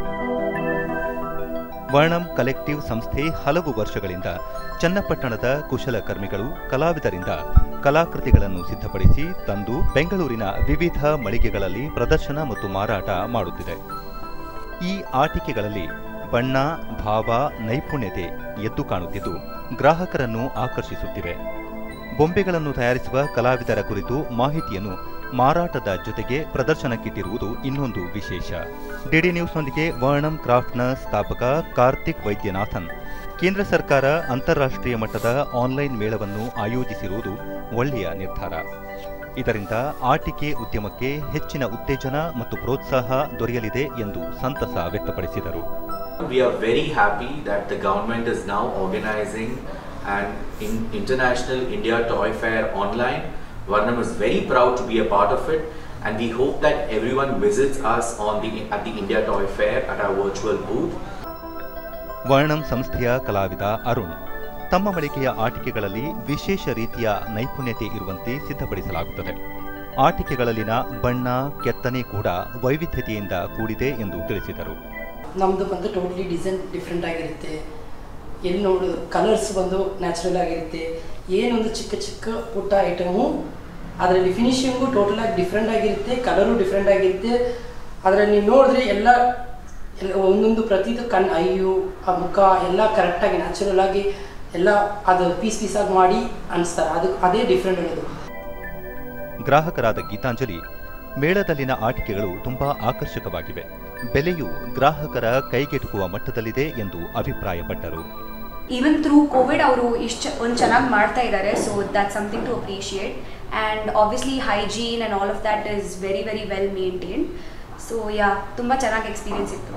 ವರ್ಣಂ ಕಲೆಕ್ಟಿವ್ ಸಂಸ್ಥೆ ಹಲವು ವರ್ಷಗಳಿಂದ ಚನ್ನಪಟ್ಟಣದ ಕುಶಲಕರ್ಮಿಗಳು ಕಲಾವಿದರಿಂದ ಕಲಾಕೃತಿಗಳನ್ನು ಸಿದ್ಧಪಡಿಸಿ ತಂದು ಬೆಂಗಳೂರಿನ ವಿವಿಧ ಮಳಿಗೆಗಳಲ್ಲಿ ಪ್ರದರ್ಶನ ಮತ್ತು ಮಾರಾಟ ಮಾಡುತ್ತಿದೆ ಈ ಆಟಿಕೆಗಳಲ್ಲಿ ಬಣ್ಣ ಭಾವ ನೈಪುಣ್ಯತೆ ಎದ್ದು ಕಾಣುತ್ತಿದ್ದು ಗ್ರಾಹಕರನ್ನು ಆಕರ್ಷಿಸುತ್ತಿವೆ ಬೊಂಬೆಗಳನ್ನು ತಯಾರಿಸುವ ಕಲಾವಿದರ ಕುರಿತು ಮಾಹಿತಿಯನ್ನು ಮಾರಾಟದ ಜೊತೆಗೆ ಪ್ರದರ್ಶನಕ್ಕಿಟ್ಟಿರುವುದು ಇನ್ನೊಂದು ವಿಶೇಷ ಡಿಡಿ ನ್ಯೂಸ್ನೊಂದಿಗೆ ವರ್ಣಂ ಕ್ರಾಫ್ಟ್ನ ಸ್ಥಾಪಕ ಕಾರ್ತಿಕ್ ವೈದ್ಯನಾಥನ್ ಕೇಂದ್ರ ಸರ್ಕಾರ ಅಂತಾರಾಷ್ಟ್ರೀಯ ಮಟ್ಟದ ಆನ್ಲೈನ್ ಮೇಳವನ್ನು ಆಯೋಜಿಸಿರುವುದು ಒಳ್ಳೆಯ ನಿರ್ಧಾರ ಇದರಿಂದ ಆಟಿಕೆ ಉದ್ಯಮಕ್ಕೆ ಹೆಚ್ಚಿನ ಉತ್ತೇಜನ ಮತ್ತು ಪ್ರೋತ್ಸಾಹ ದೊರೆಯಲಿದೆ ಎಂದು ಸಂತಸ ವ್ಯಕ್ತಪಡಿಸಿದರು We are very happy that the government is now organizing an in international India Toy Fair online. Varnam is very proud to be a part of it, and we hope that everyone visits us on the at the India Toy Fair at our virtual booth. ವರ್ಣಂ ಸಂಸ್ಥೆಯ ಕಲಾವಿದ ಅರುಣ್ ತಮ್ಮ ಮಳಿಗೆಯ ಆಟಿಕೆಗಳಲ್ಲಿ ವಿಶೇಷ ರೀತಿಯ ನೈಪುಣ್ಯತೆ ಇರುವಂತೆ ಸಿದ್ಧಪಡಿಸಲಾಗುತ್ತದೆ ಆಟಿಕೆಗಳಲ್ಲಿನ ಬಣ್ಣ ಕೆತ್ತನೆ ಕೂಡ ವೈವಿಧ್ಯತೆಯಿಂದ ಕೂಡಿದೆ ಎಂದು ತಿಳಿಸಿದರು ನಮ್ಮದು ಬಂದು ಟೋಟ್ಲಿ ಡಿಸೈನ್ ಡಿಫ್ರೆಂಟ್ ಆಗಿರುತ್ತೆ ಎಲ್ಲಿ ನೋಡು ಕಲರ್ಸ್ ಬಂದು ನ್ಯಾಚುರಲ್ ಆಗಿರುತ್ತೆ ಏನೊಂದು ಚಿಕ್ಕ ಚಿಕ್ಕ ಪುಟ್ಟ ಐಟಮು ಅದರಲ್ಲಿ ಫಿನಿಶಿಂಗು ಟೋಟಲ್ ಆಗಿ ಡಿಫ್ರೆಂಟ್ ಆಗಿರುತ್ತೆ ಕಲರು ಡಿಫ್ರೆಂಟ್ ಆಗಿರುತ್ತೆ ಅದರಲ್ಲಿ ನೀವು ನೋಡಿದ್ರೆ ಎಲ್ಲ ಎಲ್ಲ ಒಂದೊಂದು ಪ್ರತಿದು ಕಣ್ ಐಯು ಆ ಮುಖ ಎಲ್ಲ ಕರೆಕ್ಟಾಗಿ ನ್ಯಾಚುರಲ್ ಆಗಿ ಎಲ್ಲ ಅದು ಪೀಸ್ ಪೀಸಾಗಿ ಮಾಡಿ ಅನಿಸ್ತಾರೆ ಅದು ಅದೇ ಡಿಫ್ರೆಂಟ್ ಇರೋದು ಗ್ರಾಹಕರಾದ ಗೀತಾಂಜಲಿ ಮೇಳದಲ್ಲಿನ ಆಟಿಕೆಗಳು ತುಂಬಾ ಆಕರ್ಷಕವಾಗಿವೆ ಬೆಲೆಯು ಗ್ರಾಹಕರ ಕೈಗೆಟುಕುವ ಮಟ್ಟದಲ್ಲಿದೆ ಎಂದು ಅಭಿಪ್ರಾಯಪಟ್ಟರು ಈವನ್ ಥ್ರೂ ಕೋವಿಡ್ ಅವರು ಇಷ್ಟು ಒಂದು ಚೆನ್ನಾಗಿ ಮಾಡ್ತಾ ಇದ್ದಾರೆ so that something to appreciate and obviously hygiene and all of that is very very well maintained so yeah ತುಂಬ ಚೆನ್ನಾಗಿ ಎಕ್ಸ್ಪೀರಿಯನ್ಸ್ ಇತ್ತು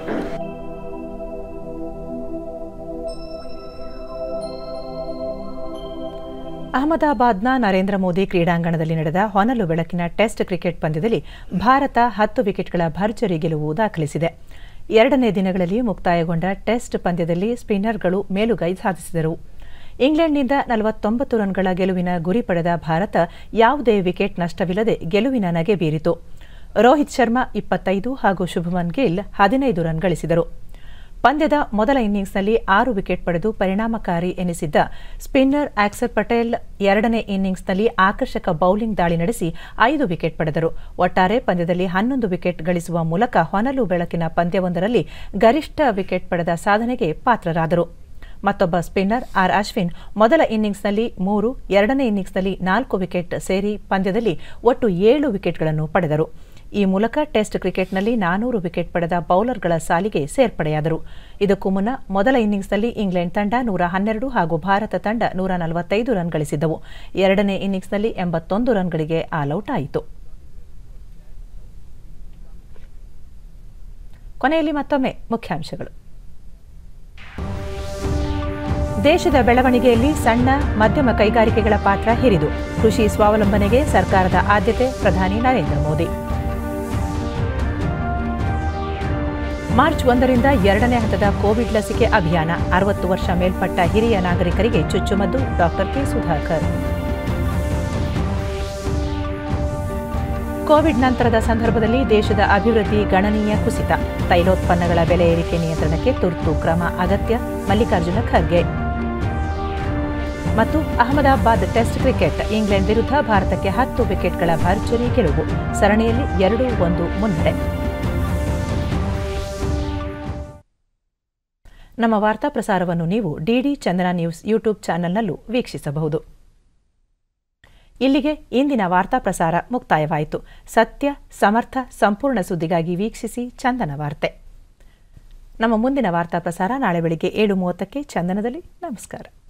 ಅಹಮದಾಬಾದ್ನ ನರೇಂದ್ರ ಮೋದಿ ಕ್ರೀಡಾಂಗಣದಲ್ಲಿ ನಡೆದ ಹೊನಲು ಬೆಳಕಿನ ಟೆಸ್ಟ್ ಕ್ರಿಕೆಟ್ ಪಂದ್ಯದಲ್ಲಿ ಭಾರತ ಹತ್ತು ವಿಕೆಟ್ಗಳ ಭರ್ಜರಿ ಗೆಲುವು ದಾಖಲಿಸಿದೆ ಎರಡನೇ ದಿನಗಳಲ್ಲಿ ಮುಕ್ತಾಯಗೊಂಡ ಟೆಸ್ಟ್ ಪಂದ್ಯದಲ್ಲಿ ಸ್ಪಿನ್ನರ್ಗಳು ಮೇಲುಗೈ ಸಾಧಿಸಿದರು ಇಂಗ್ಲೆಂಡ್ನಿಂದ ನಲವತ್ತೊಂಬತ್ತು ರನ್ಗಳ ಗೆಲುವಿನ ಗುರಿ ಪಡೆದ ಭಾರತ ಯಾವುದೇ ವಿಕೆಟ್ ನಷ್ಟವಿಲ್ಲದೆ ಗೆಲುವಿನ ನಗೆ ಬೀರಿತು ರೋಹಿತ್ ಶರ್ಮಾ ಇಪ್ಪತ್ತೈದು ಹಾಗೂ ಶುಭಮನ್ ಗಿಲ್ ಹದಿನೈದು ರನ್ ಗಳಿಸಿದರು ಪಂದ್ಯದ ಮೊದಲ ಇನ್ನಿಂಗ್ಸ್ನಲ್ಲಿ ಆರು ವಿಕೆಟ್ ಪಡೆದು ಪರಿಣಾಮಕಾರಿ ಎನಿಸಿದ್ದ ಸ್ಪಿನ್ನರ್ ಆಕ್ಸರ್ ಪಟೇಲ್ ಎರಡನೇ ಇನ್ನಿಂಗ್ಸ್ನಲ್ಲಿ ಆಕರ್ಷಕ ಬೌಲಿಂಗ್ ದಾಳಿ ನಡೆಸಿ ಐದು ವಿಕೆಟ್ ಪಡೆದರು ಒಟ್ಟಾರೆ ಪಂದ್ಯದಲ್ಲಿ ಹನ್ನೊಂದು ವಿಕೆಟ್ ಗಳಿಸುವ ಮೂಲಕ ಹೊನಲು ಬೆಳಕಿನ ಪಂದ್ಯವೊಂದರಲ್ಲಿ ಗರಿಷ್ಠ ವಿಕೆಟ್ ಪಡೆದ ಸಾಧನೆಗೆ ಪಾತ್ರರಾದರು ಮತ್ತೊಬ್ಬ ಸ್ಪಿನ್ನರ್ ಆರ್ ಅಶ್ವಿನ್ ಮೊದಲ ಇನ್ನಿಂಗ್ಸ್ನಲ್ಲಿ ಮೂರು ಎರಡನೇ ಇನ್ನಿಂಗ್ಸ್ನಲ್ಲಿ ನಾಲ್ಕು ವಿಕೆಟ್ ಸೇರಿ ಪಂದ್ಯದಲ್ಲಿ ಒಟ್ಟು ಏಳು ವಿಕೆಟ್ಗಳನ್ನು ಪಡೆದರು ಈ ಮೂಲಕ ಟೆಸ್ಟ್ ಕ್ರಿಕೆಟ್ನಲ್ಲಿ ನಾನೂರು ವಿಕೆಟ್ ಪಡೆದ ಬೌಲರ್ಗಳ ಸಾಲಿಗೆ ಸೇರ್ಪಡೆಯಾದರು ಇದಕ್ಕೂ ಮುನ್ನ ಮೊದಲ ಇನ್ನಿಂಗ್ಸ್ನಲ್ಲಿ ಇಂಗ್ಲೆಂಡ್ ತಂಡ ನೂರ ಹನ್ನೆರಡು ಹಾಗೂ ಭಾರತ ತಂಡ ನೂರ ನಲವತ್ತೈದು ರನ್ ಗಳಿಸಿದ್ದವು ಎರಡನೇ ಇನ್ನಿಂಗ್ಸ್ನಲ್ಲಿ ಎಂಬತ್ತೊಂದು ರನ್ಗಳಿಗೆ ಆಲ್ಔಟ್ ಆಯಿತು ಕೊನೆಯಲ್ಲಿ ಮತ್ತೊಮ್ಮೆ ಮುಖ್ಯಾಂಶಗಳು ದೇಶದ ಬೆಳವಣಿಗೆಯಲ್ಲಿ ಸಣ್ಣ ಮಧ್ಯಮ ಕೈಗಾರಿಕೆಗಳ ಪಾತ್ರ ಹಿರಿದು ಕೃಷಿ ಸ್ವಾವಲಂಬನೆಗೆ ಸರ್ಕಾರದ ಆದ್ಯತೆ ಪ್ರಧಾನಿ ನರೇಂದ್ರ ಮೋದಿ ಮಾರ್ಚ್ ಒಂದರಿಂದ ಎರಡನೇ ಹಂತದ ಕೋವಿಡ್ ಲಸಿಕೆ ಅಭಿಯಾನ ಅರವತ್ತು ವರ್ಷ ಮೇಲ್ಪಟ್ಟ ಹಿರಿಯ ನಾಗರಿಕರಿಗೆ ಚುಚ್ಚುಮದ್ದು ಡಾಕ್ಟರ್ ಕೆ ಸುಧಾಕರ್ ಕೋವಿಡ್ ನಂತರದ ಸಂದರ್ಭದಲ್ಲಿ ದೇಶದ ಅಭಿವೃದ್ಧಿ ಗಣನೀಯ ಕುಸಿತ ತೈಲೋತ್ಪನ್ನಗಳ ಬೆಲೆ ಏರಿಕೆ ನಿಯಂತ್ರಣಕ್ಕೆ ತುರ್ತು ಕ್ರಮ ಅಗತ್ಯ ಮಲ್ಲಿಕಾರ್ಜುನ ಖರ್ಗೆ ಮತ್ತು ಅಹಮದಾಬಾದ್ ಟೆಸ್ಟ್ ಕ್ರಿಕೆಟ್ ಇಂಗ್ಲೆಂಡ್ ವಿರುದ್ಧ ಭಾರತಕ್ಕೆ ಹತ್ತು ವಿಕೆಟ್ಗಳ ಭರ್ಜರಿ ಗೆಲುವು ಸರಣಿಯಲ್ಲಿ ಎರಡು ಒಂದು ಮುನ್ನಡೆ ನಮ್ಮ ವಾರ್ತಾ ಪ್ರಸಾರವನ್ನು ನೀವು ಡಿಡಿ ಚಂದನ ನ್ಯೂಸ್ ಯೂಟ್ಯೂಬ್ ಚಾನೆಲ್ನಲ್ಲೂ ವೀಕ್ಷಿಸಬಹುದು ಇಲ್ಲಿಗೆ ಇಂದಿನ ವಾರ್ತಾ ಪ್ರಸಾರ ಮುಕ್ತಾಯವಾಯಿತು ಸತ್ಯ ಸಮರ್ಥ ಸಂಪೂರ್ಣ ಸುದ್ದಿಗಾಗಿ ವೀಕ್ಷಿಸಿ ಚಂದನ ವಾರ್ತೆ ನಮ್ಮ ಮುಂದಿನ ವಾರ್ತಾ ಪ್ರಸಾರ ನಾಳೆ ಬೆಳಿಗ್ಗೆ ಏಳು ಮೂವತ್ತಕ್ಕೆ ಚಂದನದಲ್ಲಿ ನಮಸ್ಕಾರ